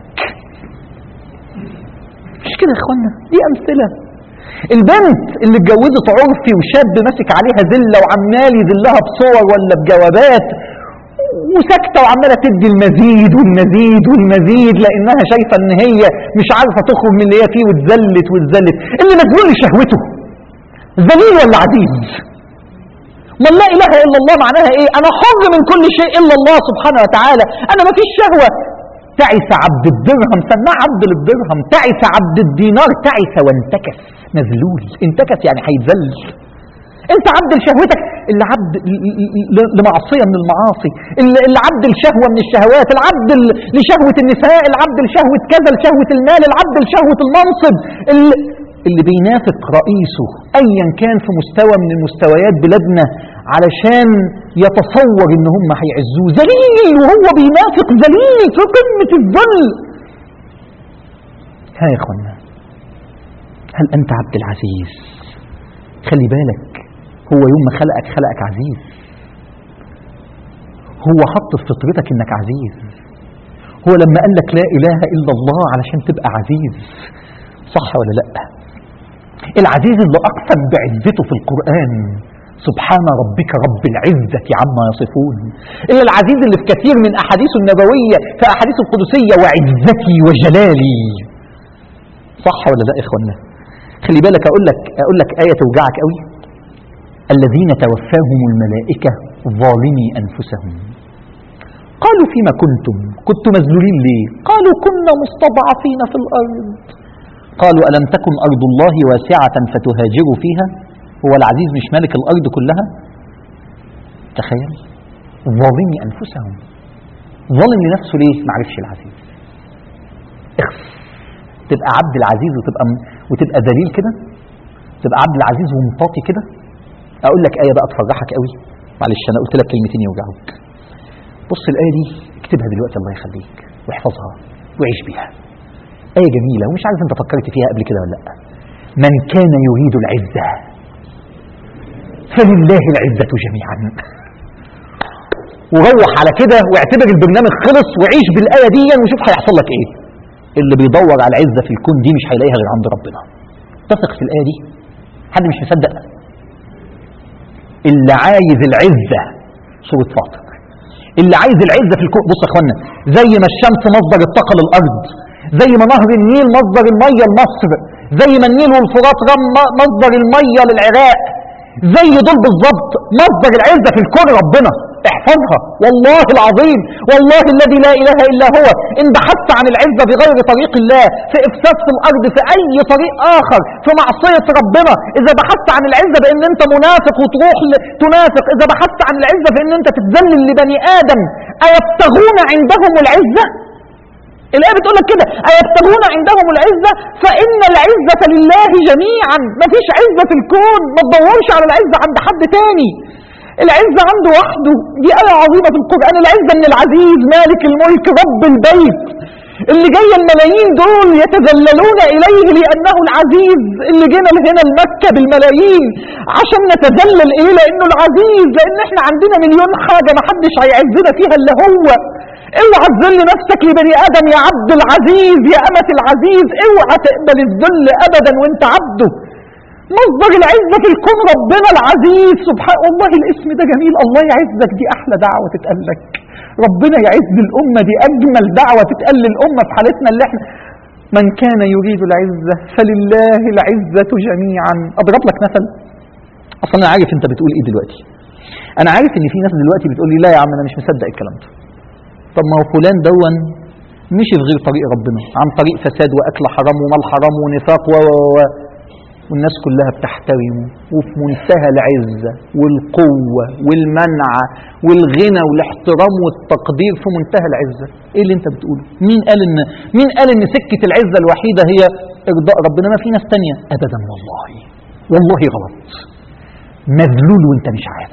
مش كده يا اخوانا دي امثله البنت اللي اتجوزت عرفي وشاب ماسك عليها ذله وعمال يذلها بصور ولا بجوابات وساكته وعماله تدي المزيد والمزيد والمزيد لانها شايفه ان هي مش عارفه تخرج من اللي هي فيه وتزلت وتزلت اللي مذلول لشهوته ذليل ولا عزيز ما لا اله الا الله معناها ايه انا حر من كل شيء الا الله سبحانه وتعالى انا ما فيش شهوه تعس عبد الدرهم سماه عبد للدرهم تعس عبد الدينار تعس وانتكس مذلول انتكس يعني هيتذل انت عبد لشهوتك اللي عبد لمعصيه من المعاصي اللي عبد لشهوه من الشهوات العبد لشهوه النساء العبد لشهوه كذا لشهوه المال العبد لشهوه المنصب اللي, اللي بينافق رئيسه ايا كان في مستوى من مستويات بلادنا علشان يتصور ان هم هيعزوه ذليل وهو بينافق ذليل في قمه الذل ها يا اخوانا هل انت عبد العزيز خلي بالك هو يوم ما خلقك خلقك عزيز هو حط في فطرتك انك عزيز هو لما قال لك لا اله الا الله علشان تبقى عزيز صح ولا لا العزيز اللي اقسم بعزته في القران سبحان ربك رب العزة عما يصفون إلا العزيز اللي في كثير من أحاديث النبوية في أحاديث القدسية وعزتي وجلالي صح ولا لا إخوانا خلي بالك أقول لك أقول لك آية توجعك قوي الذين توفاهم الملائكة ظالمي أنفسهم قالوا فيما كنتم كنتم مذلولين ليه قالوا كنا مستضعفين في الأرض قالوا ألم تكن أرض الله واسعة فتهاجروا فيها هو العزيز مش مالك الأرض كلها تخيل ظالمي أنفسهم ظالم لنفسه ليه معرفش العزيز اخف تبقى عبد العزيز وتبقى وتبقى ذليل كده تبقى عبد العزيز ومطاطي كده اقول لك ايه بقى تفرحك قوي معلش انا قلت لك كلمتين يوجعوك بص الايه دي اكتبها دلوقتي الله يخليك واحفظها وعيش بيها ايه جميله ومش عارف انت فكرت فيها قبل كده ولا لا من كان يريد العزه فلله العزه جميعا وروح على كده واعتبر البرنامج خلص وعيش بالايه دي وشوف هيحصل لك ايه اللي بيدور على العزه في الكون دي مش هيلاقيها غير عند ربنا تثق في الآية دي حد مش مصدق اللي عايز العزة سورة فاطر اللي عايز العزة في الكون بص يا اخوانا زي ما الشمس مصدر الطاقة للأرض زي ما نهر النيل مصدر المية لمصر زي ما النيل والفرات رم مصدر المية للعراق زي دول بالظبط مصدر العزة في الكون ربنا احفظها والله العظيم والله الذي لا إله إلا هو إن بحثت عن العزة بغير طريق الله في إفساد في الأرض في أي طريق آخر في معصية ربنا إذا بحثت عن العزة بأن أنت منافق وتروح ل- تنافق إذا بحثت عن العزة بأن أنت تتذلل لبني آدم أيبتغون عندهم العزة الآية بتقول لك كده أيبتغون عندهم العزة فإن العزة لله جميعا مفيش عزة في الكون ما تدورش على العزة عند حد تاني العزة عنده وحده دي آية عظيمة في القرآن العزة من العزيز مالك الملك رب البيت اللي جاي الملايين دول يتذللون إليه لأنه العزيز اللي جينا لهنا لمكة بالملايين عشان نتذلل إيه لأنه العزيز لأن احنا عندنا مليون حاجة ما حدش هيعزنا فيها إلا هو اوعى تذل نفسك لبني آدم يا عبد العزيز يا أمة العزيز اوعى تقبل الذل أبدا وانت عبده مصدر العزة في الكون ربنا العزيز سبحان والله الاسم ده جميل الله يعزك دي أحلى دعوة تتقال لك ربنا يعز الأمة دي أجمل دعوة تتقال للأمة في حالتنا اللي احنا من كان يريد العزة فلله العزة جميعا أضرب لك مثل أصلا أنا عارف أنت بتقول إيه دلوقتي أنا عارف إن في ناس دلوقتي بتقول لي لا يا عم أنا مش مصدق الكلام ده طب ما هو فلان دون مشي في غير طريق ربنا عن طريق فساد واكل حرام ومال حرام ونفاق و و و والناس كلها بتحترمه وفي منتهى العزة والقوة والمنعة والغنى والاحترام والتقدير في منتهى العزة ايه اللي انت بتقوله مين قال ان مين قال ان سكة العزة الوحيدة هي ارضاء ربنا ما في ناس تانية ابدا والله والله غلط مذلول وانت مش عارف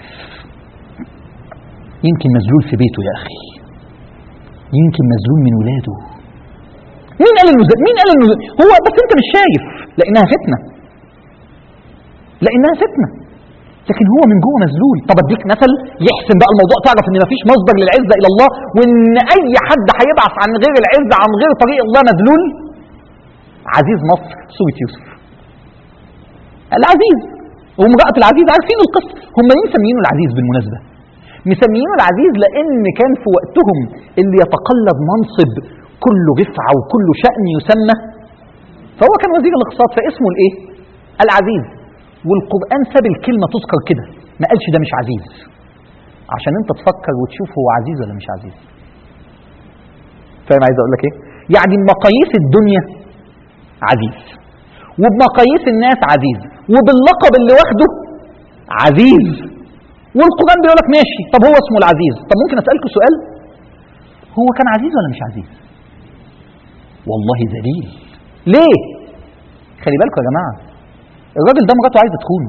يمكن مذلول في بيته يا اخي يمكن مذلول من ولاده مين قال انه زي- مين قال انه زي- هو بس انت مش شايف لانها فتنه لانها فتنه لكن هو من جوه مذلول طب اديك مثل يحسن بقى الموضوع تعرف ان مفيش مصدر للعزه الا الله وان اي حد هيبعث عن غير العزه عن غير طريق الله مذلول عزيز مصر سوره يوسف العزيز وامرأة العزيز عارفين القصة هم ليه مسميينه العزيز بالمناسبة مسميينه العزيز لأن كان في وقتهم اللي يتقلد منصب كل رفعة وكل شأن يسمى فهو كان وزير الاقتصاد فاسمه الايه العزيز والقرآن ساب الكلمة تذكر كده ما قالش ده مش عزيز عشان انت تفكر وتشوف هو عزيز ولا مش عزيز فاهم عايز اقول لك ايه يعني بمقاييس الدنيا عزيز وبمقاييس الناس عزيز وباللقب اللي واخده عزيز والقرآن بيقول لك ماشي طب هو اسمه العزيز طب ممكن اسألكم سؤال هو كان عزيز ولا مش عزيز والله ذليل ليه خلي بالكم يا جماعة الراجل ده مراته عايزة تخونه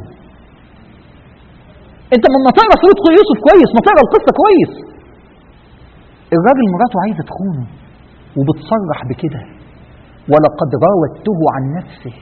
انت لما تقرا سورة يوسف كويس ما تقرا القصة كويس الراجل مراته عايزة تخونه وبتصرح بكده ولقد راودته عن نفسه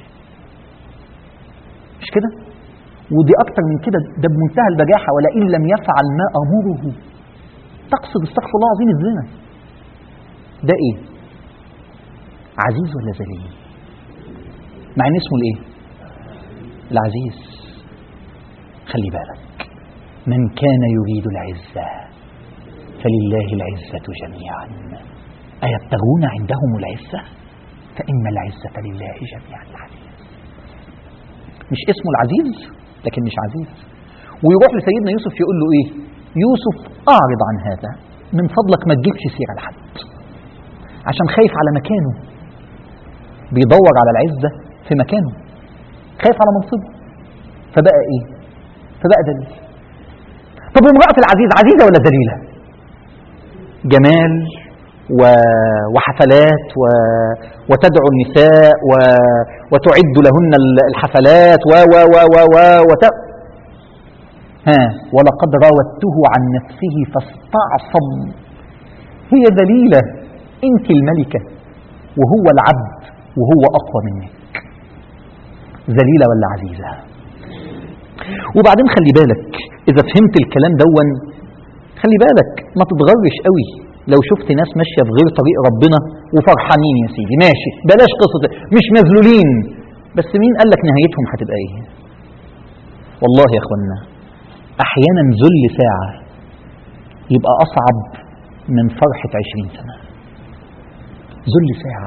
مش كده ودي اكتر من كده ده بمنتهى البجاحه ولئن لم يفعل ما امره تقصد استغفر الله العظيم الزنا ده ايه عزيز ولا ذليل مع ان اسمه الايه العزيز خلي بالك من كان يريد العزه فلله العزه جميعا ايبتغون عندهم العزه فان العزه لله جميعا العزيز مش اسمه العزيز لكن مش عزيز ويروح لسيدنا يوسف يقول له ايه يوسف اعرض عن هذا من فضلك ما تجيبش سيره لحد عشان خايف على مكانه بيدور على العزه في مكانه خايف على منصبه فبقى ايه فبقى دليل طب وامرأة العزيز عزيزة ولا ذليلة جمال و... وحفلات و... وتدعو النساء و... وتعد لهن ال- الحفلات و و و و و وت... ها ولقد راودته عن نفسه فاستعصم هي ذليلة انت الملكة وهو العبد وهو أقوى منك ذليلة ولا عزيزة وبعدين خلي بالك إذا فهمت الكلام دون خلي بالك ما تتغرش قوي لو شفت ناس ماشية في غير طريق ربنا وفرحانين يا سيدي ماشي بلاش قصة مش مذلولين بس مين قال لك نهايتهم هتبقى ايه والله يا اخوانا احيانا ذل ساعة يبقى اصعب من فرحة عشرين سنة ذل ساعة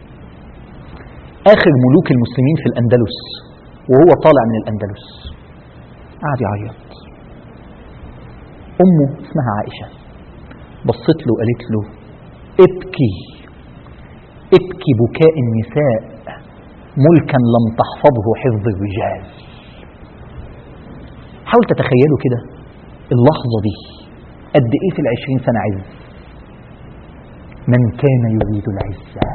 اخر ملوك المسلمين في الاندلس وهو طالع من الاندلس قعد يعيط امه اسمها عائشة بصت له وقالت له ابكي ابكي بكاء النساء ملكا لم تحفظه حفظ الرجال حاول تتخيلوا كده اللحظة دي قد ايه في العشرين سنة عز من كان يريد العزة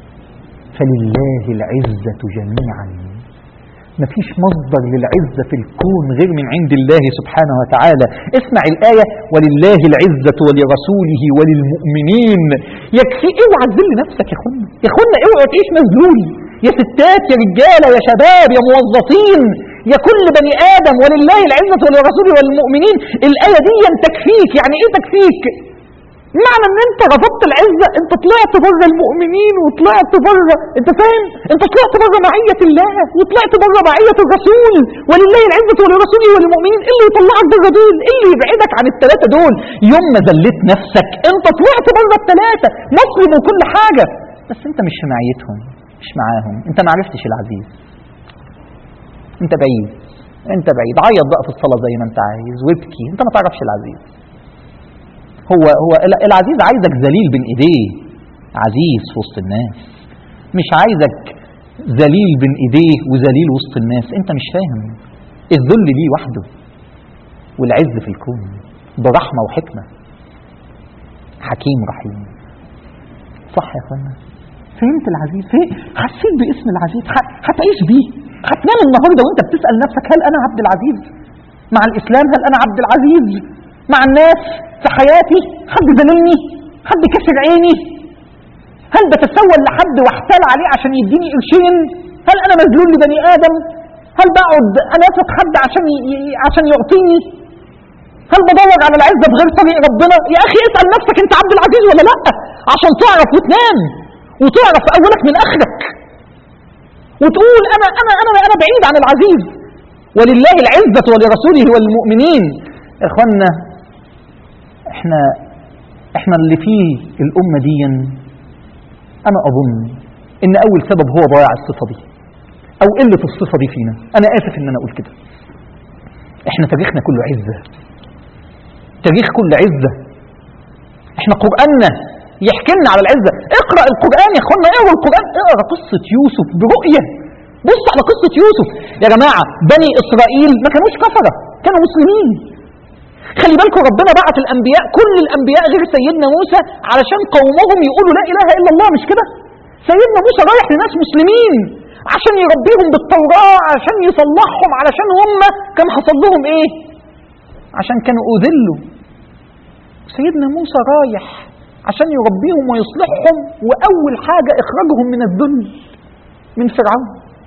فلله العزة جميعا مفيش مصدر للعزة في الكون غير من عند الله سبحانه وتعالى اسمع الآية ولله العزة ولرسوله وللمؤمنين يكفي اوعى تذل نفسك يا اخوانا يا اخوانا اوعى تعيش مذلول يا ستات يا رجالة يا شباب يا موظفين يا كل بني آدم ولله العزة ولرسوله وللمؤمنين الآية دي تكفيك يعني ايه تكفيك معنى ان انت رفضت العزة انت طلعت بره المؤمنين وطلعت بره انت فاهم انت طلعت بره معية الله وطلعت بره معية الرسول ولله العزة ولرسوله وللمؤمنين ايه اللي يطلعك بره دول ايه اللي يبعدك عن الثلاثة دول يوم ما ذليت نفسك انت طلعت بره الثلاثة مسلم وكل حاجة بس انت مش في معيتهم مش معاهم انت ما عرفتش العزيز انت بعيد انت بعيد عيط بقى في الصلاة زي ما انت عايز وابكي انت ما تعرفش العزيز هو هو ال- العزيز عايزك ذليل بين ايديه عزيز في وسط الناس مش عايزك ذليل بين ايديه وذليل وسط الناس انت مش فاهم الذل ليه وحده والعز في الكون برحمة وحكمة حكيم رحيم صح يا اخوانا فهمت العزيز فهم حسيت باسم العزيز ح- هتعيش بيه هتنام النهارده وانت بتسأل نفسك هل انا عبد العزيز مع الاسلام هل انا عبد العزيز مع الناس في حياتي حد ذللني حد كسر عيني هل بتسول لحد واحتال عليه عشان يديني قرشين هل انا مذلول لبني ادم هل بقعد انافق حد عشان ي... ي- عشان يعطيني هل بدور على العزه بغير طريق ربنا يا اخي اسال نفسك انت عبد العزيز ولا لا عشان تعرف وتنام وتعرف اولك من اخرك وتقول انا انا انا انا بعيد عن العزيز ولله العزه ولرسوله وللمؤمنين يا اخوانا احنا احنا اللي فيه الامه دي انا اظن ان اول سبب هو ضياع الصفه دي او قله الصفه دي فينا انا اسف ان انا اقول كده احنا تاريخنا كله عزه تاريخ كله عزه احنا قراننا يحكي لنا على العزه اقرا القران يا اخوانا اقرا القران اقرا قصه يوسف برؤيه بص على قصه يوسف يا جماعه بني اسرائيل ما كانوش كفره كانوا مسلمين خلي بالكم ربنا بعت الانبياء كل الانبياء غير سيدنا موسى علشان قومهم يقولوا لا اله الا الله مش كده سيدنا موسى رايح لناس مسلمين عشان يربيهم بالتوراة عشان يصلحهم علشان هم كان حصل لهم ايه عشان كانوا اذلوا سيدنا موسى رايح عشان يربيهم ويصلحهم واول حاجة اخراجهم من الذل من فرعون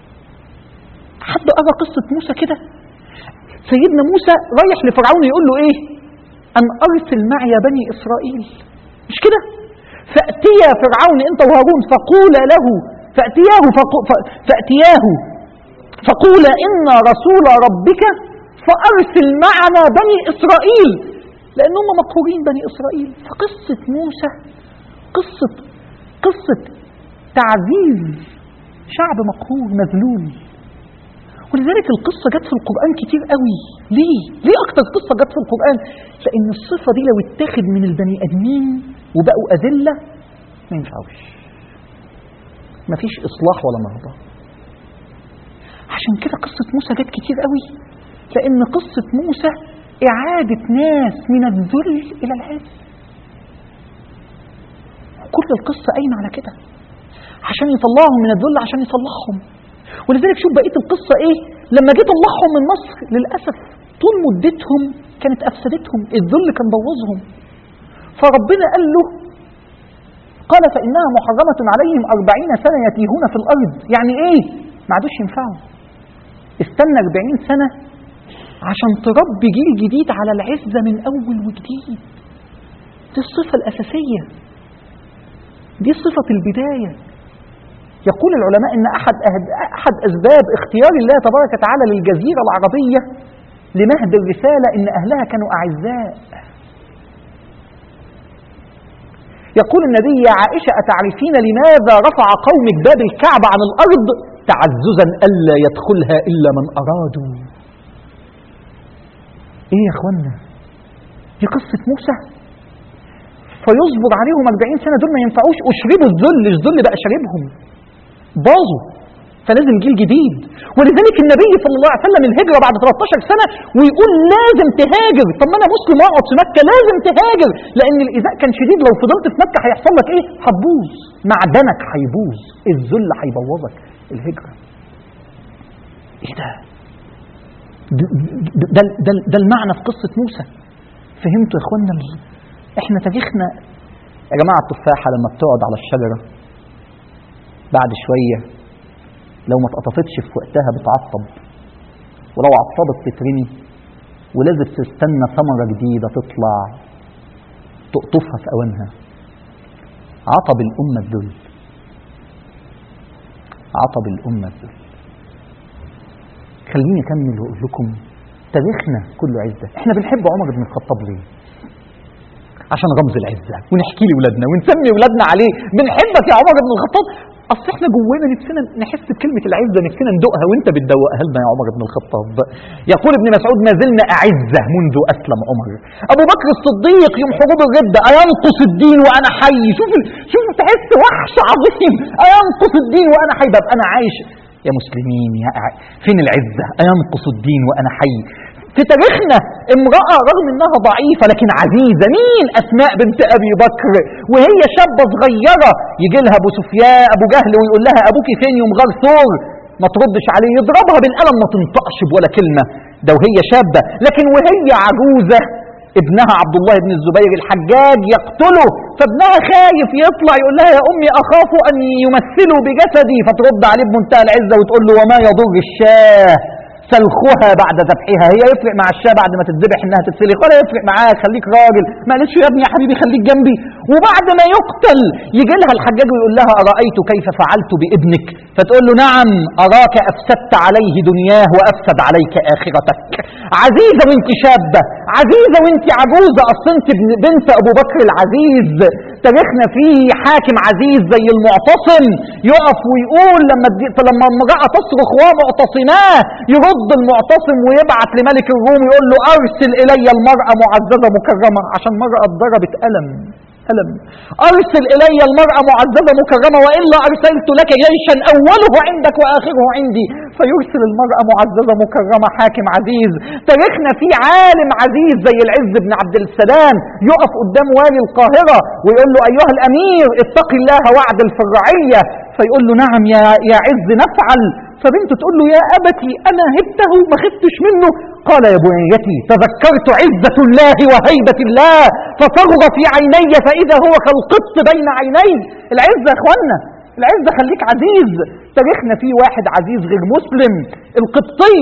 حد قرا قصة موسى كده سيدنا موسى رايح لفرعون يقول له ايه ان ارسل معي بني اسرائيل مش كده فاتيا فرعون انت وهارون فقولا له فاتياه فقو- ف- فاتياه فقولا انا رسول ربك فارسل معنا بني اسرائيل لان هم مقهورين بني اسرائيل فقصه موسى قصه قصه تعزيز شعب مقهور مذلول ولذلك القصة جت في القرآن كتير قوي ليه؟ ليه أكتر قصة جت في القرآن؟ لأن الصفة دي لو اتاخد من البني آدمين وبقوا أذلة ما ينفعوش مفيش إصلاح ولا نهضة عشان كده قصة موسى جت كتير قوي لأن قصة موسى إعادة ناس من الذل إلى العز كل القصة قايمة على كده عشان يطلعهم من الذل عشان يصلحهم ولذلك شوف بقيه القصه ايه لما جه طلعهم من مصر للاسف طول مدتهم كانت افسدتهم الذل كان بوظهم فربنا قال له قال فانها محرمه عليهم أربعين سنه يتيهون في الارض يعني ايه ما عادوش ينفعوا استنى أربعين سنه عشان تربي جيل جديد على العزه من اول وجديد دي الصفه الاساسيه دي صفه البدايه يقول العلماء ان احد أهد- احد اسباب اختيار الله تبارك وتعالى للجزيره العربيه لمهد الرساله ان اهلها كانوا اعزاء يقول النبي يا عائشه اتعرفين لماذا رفع قومك باب الكعبه عن الارض تعززا الا يدخلها الا من ارادوا ايه يا اخوانا دي قصه موسى فيصبر عليهم 40 سنه دول ما ينفعوش اشربوا الذل الذل بقى شاربهم باظوا فلازم جيل جديد ولذلك النبي صلى الله عليه وسلم الهجره بعد 13 سنه ويقول لازم تهاجر طب ما انا مسلم واقعد في مكه لازم تهاجر لان الايذاء كان شديد لو فضلت في مكه هيحصل لك ايه؟ هتبوظ معدنك هيبوظ الذل هيبوظك الهجره ايه ده؟ ده, ده, ده, ده المعنى في قصه موسى فهمتوا يا اخوانا ال- احنا تاريخنا يا جماعه التفاحه لما بتقعد على الشجره بعد شويه لو ما اتقطفتش في وقتها بتعطب ولو عطبت تترمي ولازم تستنى ثمرة جديدة تطلع تقطفها في أوانها عطب الأمة الذل عطب الأمة الذل خليني أكمل وأقول لكم تاريخنا كله عزة احنا بنحب عمر بن الخطاب ليه عشان رمز العزة ونحكي لولادنا ونسمي ولادنا عليه بنحبك يا عمر بن الخطاب اصل احنا جوانا نفسنا نحس بكلمه العزه نفسنا ندوقها وانت بتدوقها لنا يا عمر بن الخطاب يقول ابن مسعود ما زلنا اعزه منذ اسلم عمر ابو بكر الصديق يوم حروب الرده اينقص الدين وانا حي شوف ال... شوف تحس وحش عظيم اينقص الدين وانا حي ببقى انا عايش يا مسلمين يا أع- فين العزه اينقص الدين وانا حي في تاريخنا امرأة رغم انها ضعيفة لكن عزيزة مين اسماء بنت ابي بكر وهي شابة صغيرة يجي لها ابو سفيان ابو جهل ويقول لها ابوك فين يوم غار ثور ما تردش عليه يضربها بالقلم ما تنطقش ولا كلمة ده وهي شابة لكن وهي عجوزة ابنها عبد الله بن الزبير الحجاج يقتله فابنها خايف يطلع يقول لها يا امي اخاف ان يمثلوا بجسدي فترد عليه بمنتهى العزه وتقول له وما يضر الشاه سلخها بعد ذبحها هي يفرق مع الشاه بعد ما تتذبح انها تتسلخ ولا يفرق معاك خليك راجل ما قالتش يا ابني يا حبيبي خليك جنبي وبعد ما يقتل يجي لها الحجاج ويقول لها ارايت كيف فعلت بابنك فتقول له نعم اراك افسدت عليه دنياه وافسد عليك اخرتك عزيزه وانت شابه عزيزه وانت عجوزه اصل انت ابن- بنت ابو بكر العزيز تاريخنا فيه حاكم عزيز زي المعتصم يقف ويقول لما الدي- لما امراه تصرخ ومعتصماه يرد المعتصم ويبعت لملك الروم يقول له ارسل الي المراه معززه مكرمه عشان مراه اتضربت الم ألم أرسل إلي المرأة معززة مكرمة وإلا أرسلت لك جيشا أوله عندك وآخره عندي فيرسل المرأة معززة مكرمة حاكم عزيز تاريخنا فيه عالم عزيز زي العز بن عبد السلام يقف قدام والي القاهرة ويقول له أيها الأمير اتق الله واعدل في الرعية فيقول له نعم يا, يا عز نفعل فبنته تقول له يا أبتي أنا هبته ما خفتش منه قال يا بنيتي تذكرت عزة الله وهيبة الله فصغر في عيني فإذا هو كالقط بين عيني العزة يا إخوانا العزة خليك عزيز تاريخنا فيه واحد عزيز غير مسلم القبطي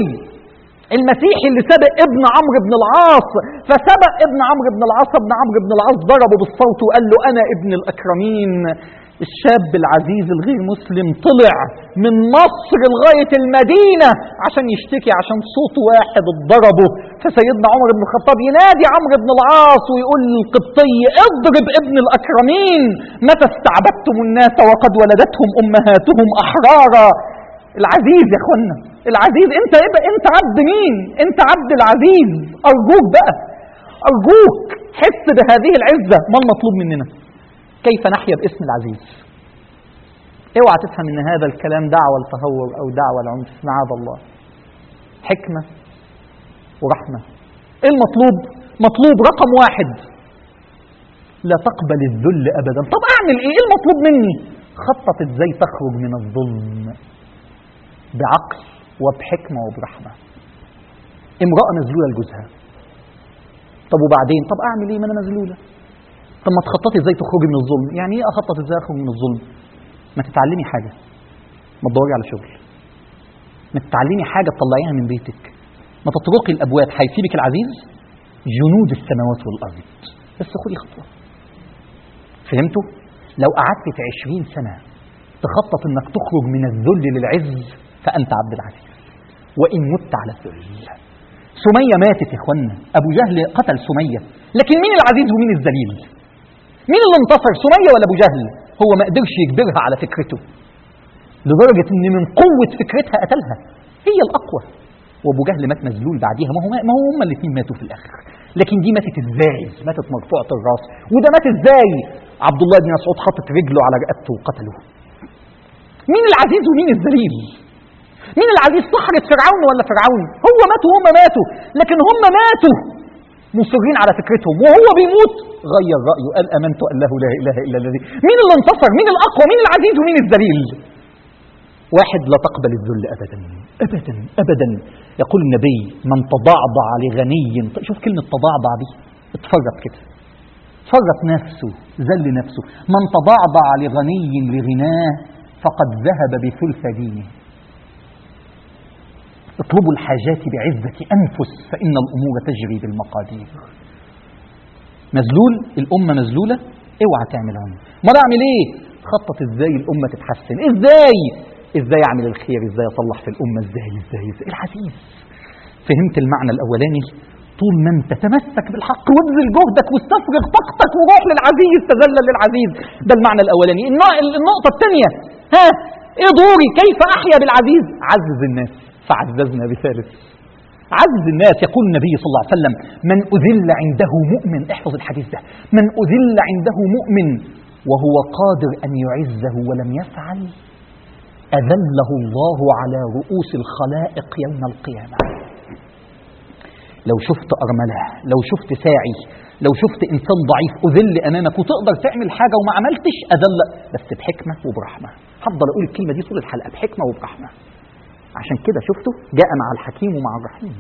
المسيحي اللي سبق ابن عمرو بن العاص فسبق ابن عمرو بن العاص ابن عمرو بن العاص ضربه بالصوت وقال له انا ابن الاكرمين الشاب العزيز الغير مسلم طلع من مصر لغاية المدينة عشان يشتكي عشان صوت واحد اتضربه فسيدنا عمر بن الخطاب ينادي عمرو بن العاص ويقول للقبطي اضرب ابن الأكرمين متى استعبدتم الناس وقد ولدتهم أمهاتهم أحرارا العزيز يا اخوانا العزيز انت ايه بقى انت عبد مين انت عبد العزيز ارجوك بقى ارجوك حس بهذه العزه ما المطلوب مننا كيف نحيا باسم العزيز اوعى تفهم ان هذا الكلام دعوه للتهور او دعوه لعنف معاذ الله حكمه ورحمه ايه المطلوب مطلوب رقم واحد لا تقبل الذل ابدا طب اعمل ايه ايه المطلوب مني خطط ازاي تخرج من الظلم بعقل وبحكمة وبرحمة امرأة مذلولة لجوزها طب وبعدين طب اعمل ايه ما انا مذلولة طب ما تخططي ازاي تخرجي من الظلم يعني ايه اخطط ازاي اخرج من الظلم ما تتعلمي حاجة ما تدوري على شغل ما تتعلمي حاجة تطلعيها من بيتك ما تطرقي الابواب هيسيبك العزيز جنود السماوات والارض بس خدي خطوة فهمتوا لو قعدت في عشرين سنة تخطط انك تخرج من الذل للعز فانت عبد العزيز وان مت على الذل سميه ماتت يا اخوانا ابو جهل قتل سميه لكن مين العزيز ومين الذليل مين اللي انتصر سميه ولا ابو جهل هو ما قدرش يجبرها على فكرته لدرجه ان من قوه فكرتها قتلها هي الاقوى وابو جهل مات مذلول بعديها ما هو ما هو هما الاثنين ماتوا في الاخر لكن دي ماتت ازاي ماتت مرفوعه الراس وده مات ازاي عبد الله بن مسعود حاطط رجله على رقبته وقتله مين العزيز ومين الذليل مين العزيز سحرة فرعون ولا فرعون هو مات وهم ماتوا لكن هم ماتوا مصرين على فكرتهم وهو بيموت غير رأيه قال أمنت أن له لا إله إلا الذي مين اللي انتصر مين الأقوى مين العزيز ومين الذليل واحد لا تقبل الذل أبدا أبدا أبدا يقول النبي من تضعضع لغني شوف كلمة تضعضع دي اتفرط كده فرط نفسه ذل نفسه من تضعضع لغني لغناه فقد ذهب بثلث دينه اطلبوا الحاجات بعزة أنفس فإن الأمور تجري بالمقادير مذلول الأمة مذلولة اوعى تعمل عنه ما اعمل ايه خطط ازاي الأمة تتحسن ازاي ازاي اعمل الخير ازاي اصلح في الأمة ازاي ازاي, إزاي؟ الحديث فهمت المعنى الأولاني طول ما انت تمسك بالحق وابذل جهدك واستفرغ طاقتك وروح للعزيز تذلل للعزيز ده المعنى الاولاني النقطه الثانيه ها ايه دوري كيف احيا بالعزيز عزز الناس فعززنا بثالث عزز الناس يقول النبي صلى الله عليه وسلم من أذل عنده مؤمن احفظ الحديث ده من أذل عنده مؤمن وهو قادر أن يعزه ولم يفعل أذله الله على رؤوس الخلائق يوم القيامة لو شفت أرملة لو شفت ساعي لو شفت إنسان ضعيف أذل أمامك وتقدر تعمل حاجة وما عملتش أذل بس بحكمة وبرحمة هفضل أقول الكلمة دي طول الحلقة بحكمة وبرحمة عشان كده شفته جاء مع الحكيم ومع الرحيم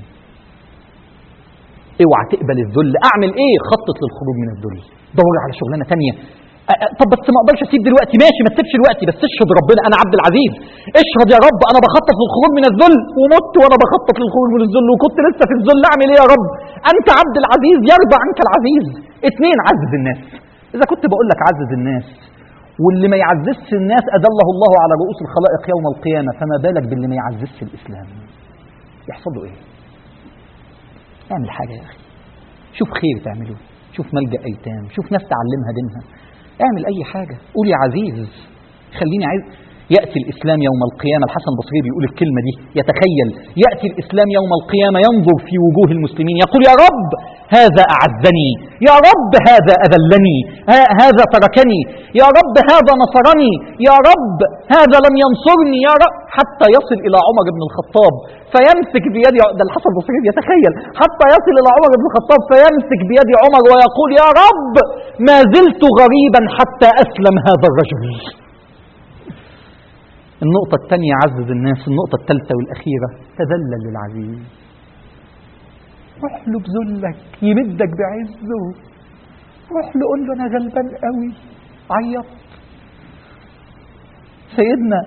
اوعى تقبل الذل اعمل ايه خطط للخروج من الذل دور على شغلانه تانية طب بس ما اقدرش اسيب دلوقتي ماشي ما تسيبش دلوقتي بس اشهد ربنا انا عبد العزيز اشهد يا رب انا بخطط للخروج من الذل ومت وانا بخطط للخروج من الذل وكنت لسه في الذل اعمل ايه يا رب انت عبد العزيز يرضى عنك العزيز اثنين عزز الناس اذا كنت بقول لك عزز الناس واللي ما يعززش الناس أذله الله على رؤوس الخلائق يوم القيامة فما بالك باللي ما يعززش الإسلام يحصل له إيه اعمل حاجة يا أخي شوف خير تعمله شوف ملجأ أيتام شوف ناس تعلمها دينها اعمل أي حاجة قول يا عزيز خليني عايز يأتي الإسلام يوم القيامة الحسن البصري بيقول الكلمة دي يتخيل يأتي الإسلام يوم القيامة ينظر في وجوه المسلمين يقول يا رب هذا أعزني يا رب هذا أذلني هذا تركني يا رب هذا نصرني يا رب هذا لم ينصرني يا رب حتى يصل إلى عمر بن الخطاب فيمسك بيد ده الحسن البصري يتخيل حتى يصل إلى عمر بن الخطاب فيمسك بيد عمر ويقول يا رب ما زلت غريبا حتى أسلم هذا الرجل النقطة الثانية عزز الناس النقطة الثالثة والأخيرة تذلل للعزيز روح له بذلك يمدك بعزه روح له قول له أنا غلبان قوي عيط سيدنا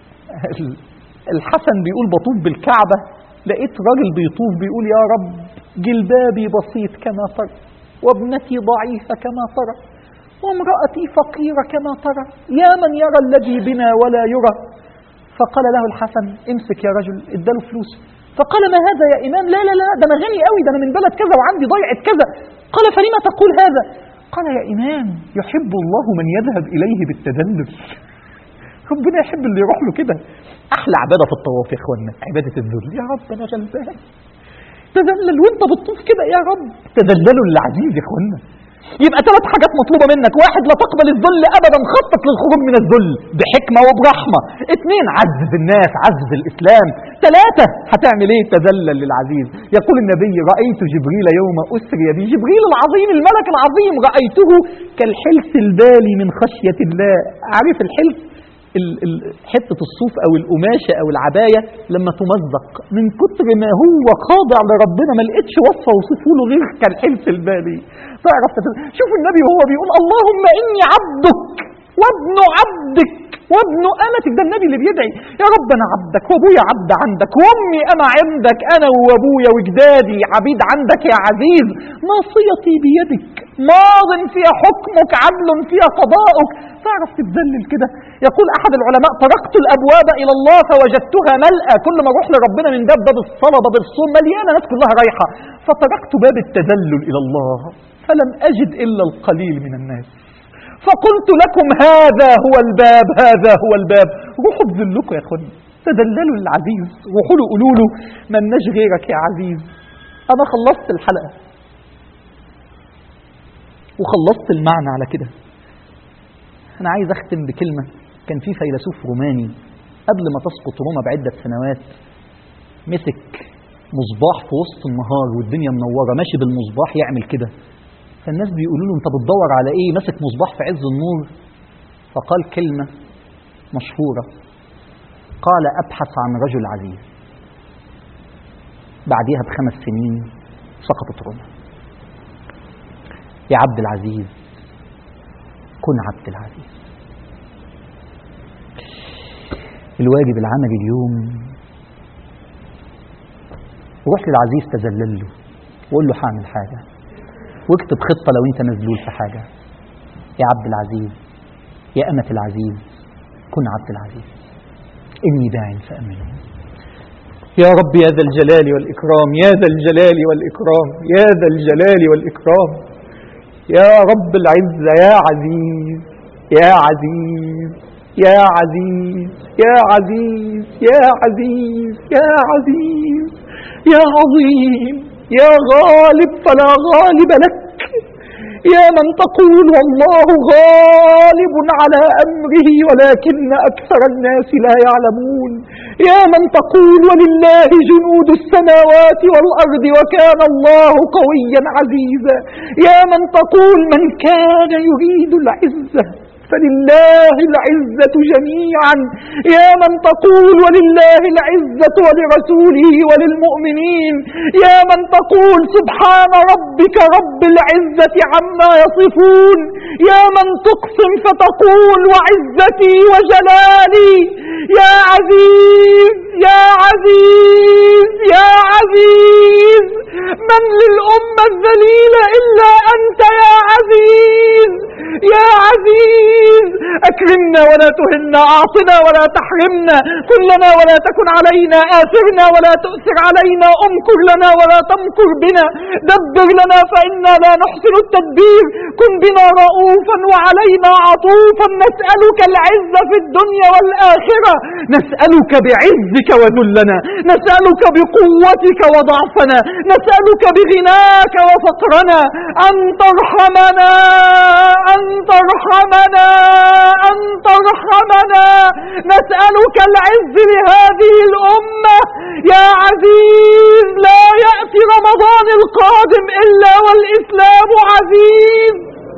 الحسن بيقول بطوف بالكعبة لقيت راجل بيطوف بيقول يا رب جلبابي بسيط كما ترى وابنتي ضعيفة كما ترى وامرأتي فقيرة كما ترى يا من يرى الذي بنا ولا يرى فقال له الحسن امسك يا رجل اداله فلوس فقال ما هذا يا إمام لا لا لا ده أنا غني قوي ده أنا من بلد كذا وعندي ضيعة كذا قال فلما تقول هذا قال يا إمام يحب الله من يذهب إليه بالتذلل ربنا يحب اللي يروح له كده أحلى عبادة في الطواف يا إخوانا عبادة الذل يا رب أنا غلبان تذلل وانت بتطوف كده يا رب تذللوا للعزيز يا إخوانا يبقى ثلاث حاجات مطلوبة منك واحد لا تقبل الذل أبدا خطط للخروج من الذل بحكمة وبرحمة اثنين عزز الناس عزز الإسلام ثلاثة هتعمل ايه تذلل للعزيز يقول النبي رأيت جبريل يوم أسري بي جبريل العظيم الملك العظيم رأيته كالحلس البالي من خشية الله عارف الحلس حتة الصوف أو القماشة أو العباية لما تمزق من كتر ما هو خاضع لربنا ما لقيتش وصفة وصفوا له غير كالحلف البالي تعرف شوف النبي وهو بيقول اللهم إني عبدك وابن عبدك وابن أمتك ده النبي اللي بيدعي يا رب أنا عبدك وأبويا عبد عندك وأمي أنا عندك أنا وأبويا وجدادي عبيد عندك يا عزيز ناصيتي بيدك ماض فيها حكمك عدل فيها قضاؤك تعرف تتذلل كده يقول أحد العلماء طرقت الأبواب إلى الله فوجدتها ملأى كل ما أروح لربنا من باب باب الصلاة باب الصوم مليانة ناس كلها رايحة فطرقت باب التذلل إلى الله فلم أجد إلا القليل من الناس فقلت لكم هذا هو الباب هذا هو الباب روحوا بذلكم يا اخواني تدللوا للعزيز روحوا له قولوا له ملناش غيرك يا عزيز انا خلصت الحلقه وخلصت المعنى على كده انا عايز اختم بكلمه كان في فيلسوف روماني قبل ما تسقط روما بعده سنوات مسك مصباح في وسط النهار والدنيا منوره ماشي بالمصباح يعمل كده فالناس بيقولوا له انت بتدور على ايه مسك مصباح في عز النور فقال كلمه مشهوره قال ابحث عن رجل عزيز بعديها بخمس سنين سقطت روما يا عبد العزيز كن عبد العزيز الواجب العملي اليوم روح للعزيز تذلل له وقول له هعمل حاجه واكتب خطة لو انت مذلول في حاجة يا عبد العزيز يا أمة العزيز كن عبد العزيز إني داع فأمنوا يا رب يا ذا الجلال والإكرام يا ذا الجلال والإكرام يا ذا الجلال والإكرام يا رب العزة يا عزيز يا عزيز يا عزيز يا عزيز يا عزيز يا عزيز يا عظيم يا غالب فلا غالب لك يا من تقول والله غالب على أمره ولكن أكثر الناس لا يعلمون يا من تقول ولله جنود السماوات والأرض وكان الله قويا عزيزا يا من تقول من كان يريد العزة فلله العزة جميعا يا من تقول ولله العزة ولرسوله وللمؤمنين يا من تقول سبحان ربك رب العزة عما يصفون يا من تقسم فتقول وعزتي وجلالي يا عزيز يا عزيز يا عزيز من للأمة الذليلة إلا أنت يا عزيز يا عزيز أكرمنا ولا تهنا أعطنا ولا تحرمنا كلنا ولا تكن علينا آثرنا ولا تؤثر علينا أمكر لنا ولا تمكر بنا دبر لنا فإنا لا نحسن التدبير كن بنا رؤوفا وعلينا عطوفا نسألك العزة في الدنيا والآخرة نسألك بعزك وذلنا نسألك بقوتك وضعفنا نسألك بغناك وفقرنا أن ترحمنا أن ترحمنا أن ترحمنا نسألك العز لهذه الأمة يا عزيز لا يأتي رمضان القادم إلا والإسلام عزيز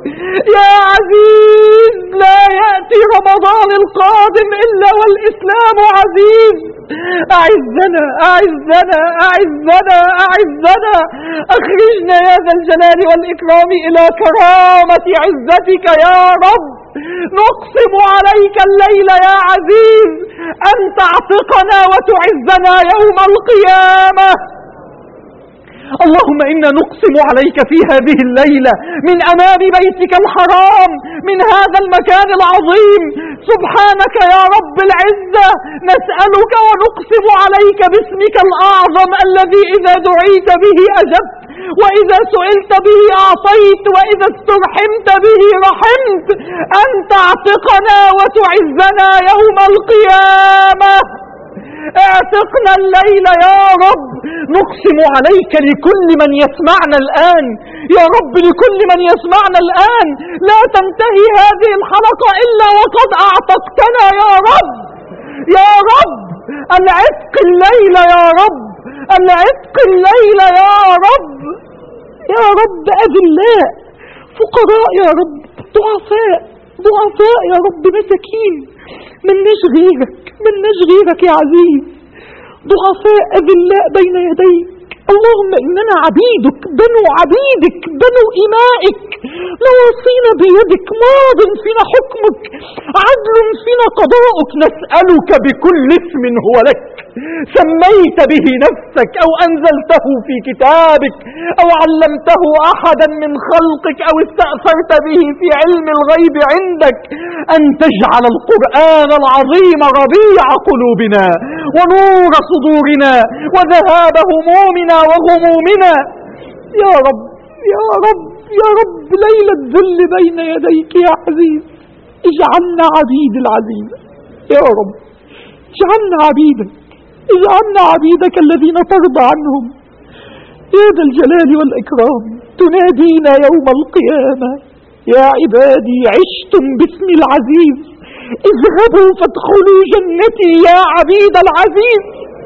يا عزيز لا يأتي رمضان القادم إلا والإسلام عزيز أعزنا أعزنا أعزنا أعزنا أخرجنا يا ذا الجلال والإكرام إلى كرامة عزتك يا رب نقسم عليك الليل يا عزيز أن تعتقنا وتعزنا يوم القيامة اللهم إنا نقسم عليك في هذه الليلة من أمام بيتك الحرام من هذا المكان العظيم سبحانك يا رب العزة نسألك ونقسم عليك باسمك الأعظم الذي إذا دعيت به أجبت وإذا سئلت به أعطيت وإذا استرحمت به رحمت أن تعتقنا وتعزنا يوم القيامة اعتقنا الليل يا رب نقسم عليك لكل من يسمعنا الآن يا رب لكل من يسمعنا الآن لا تنتهي هذه الحلقة إلا وقد أعتقتنا يا رب يا رب العتق الليل يا رب العتق الليل يا رب يا رب أذلاء فقراء يا رب ضعفاء ضعفاء يا رب مساكين ملناش غيرك ملناش غيرك يا عزيز ضعفاء أذلاء بين يديك اللهم إننا عبيدك بنو عبيدك بنو إمائك نواصينا بيدك ماض فينا حكمك عدل فينا قضاؤك نسألك بكل اسم هو لك سميت به نفسك أو أنزلته في كتابك أو علمته أحدا من خلقك أو استأثرت به في علم الغيب عندك أن تجعل القرآن العظيم ربيع قلوبنا ونور صدورنا وذهاب همومنا وغمومنا يا رب يا رب يا رب ليل الذل بين يديك يا عزيز اجعلنا عبيد العزيز يا رب اجعلنا عبيدك اجعلنا عبيدك الذين ترضى عنهم يا ذا الجلال والإكرام تنادينا يوم القيامة يا عبادي عشتم باسم العزيز اذهبوا فادخلوا جنتي يا عبيد العزيز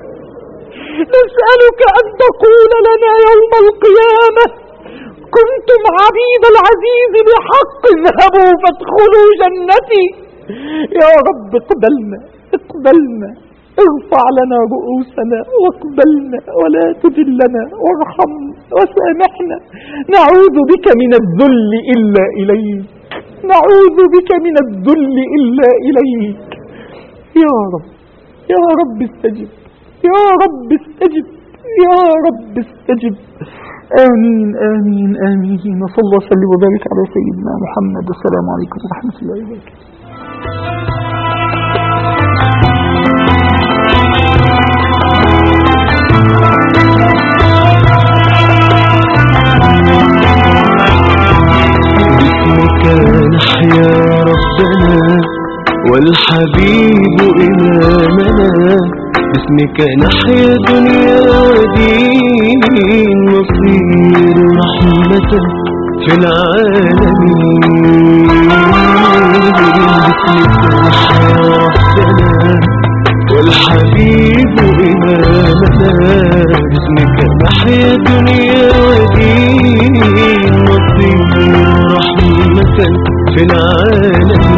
نسألك أن تقول لنا يوم القيامة كنتم عبيد العزيز بحق اذهبوا فادخلوا جنتي يا رب اقبلنا اقبلنا ارفع لنا رؤوسنا واقبلنا ولا تذلنا وارحمنا وسامحنا نعوذ بك من الذل إلا إليك نعوذ بك من الذل إلا إليك يا رب يا رب استجب يا رب استجب يا رب استجب آمين آمين آمين وصلى الله وسلم وبارك على سيدنا محمد والسلام عليكم ورحمة الله وبركاته باسمك نحيا ربنا والحبيب إمامنا باسمك نحيا دنيا ودين نصير رحمة في العالمين باسمك نحيا ربنا والحبيب إمامنا باسمك نحيا دنيا ودين نصير رحمة في العالمين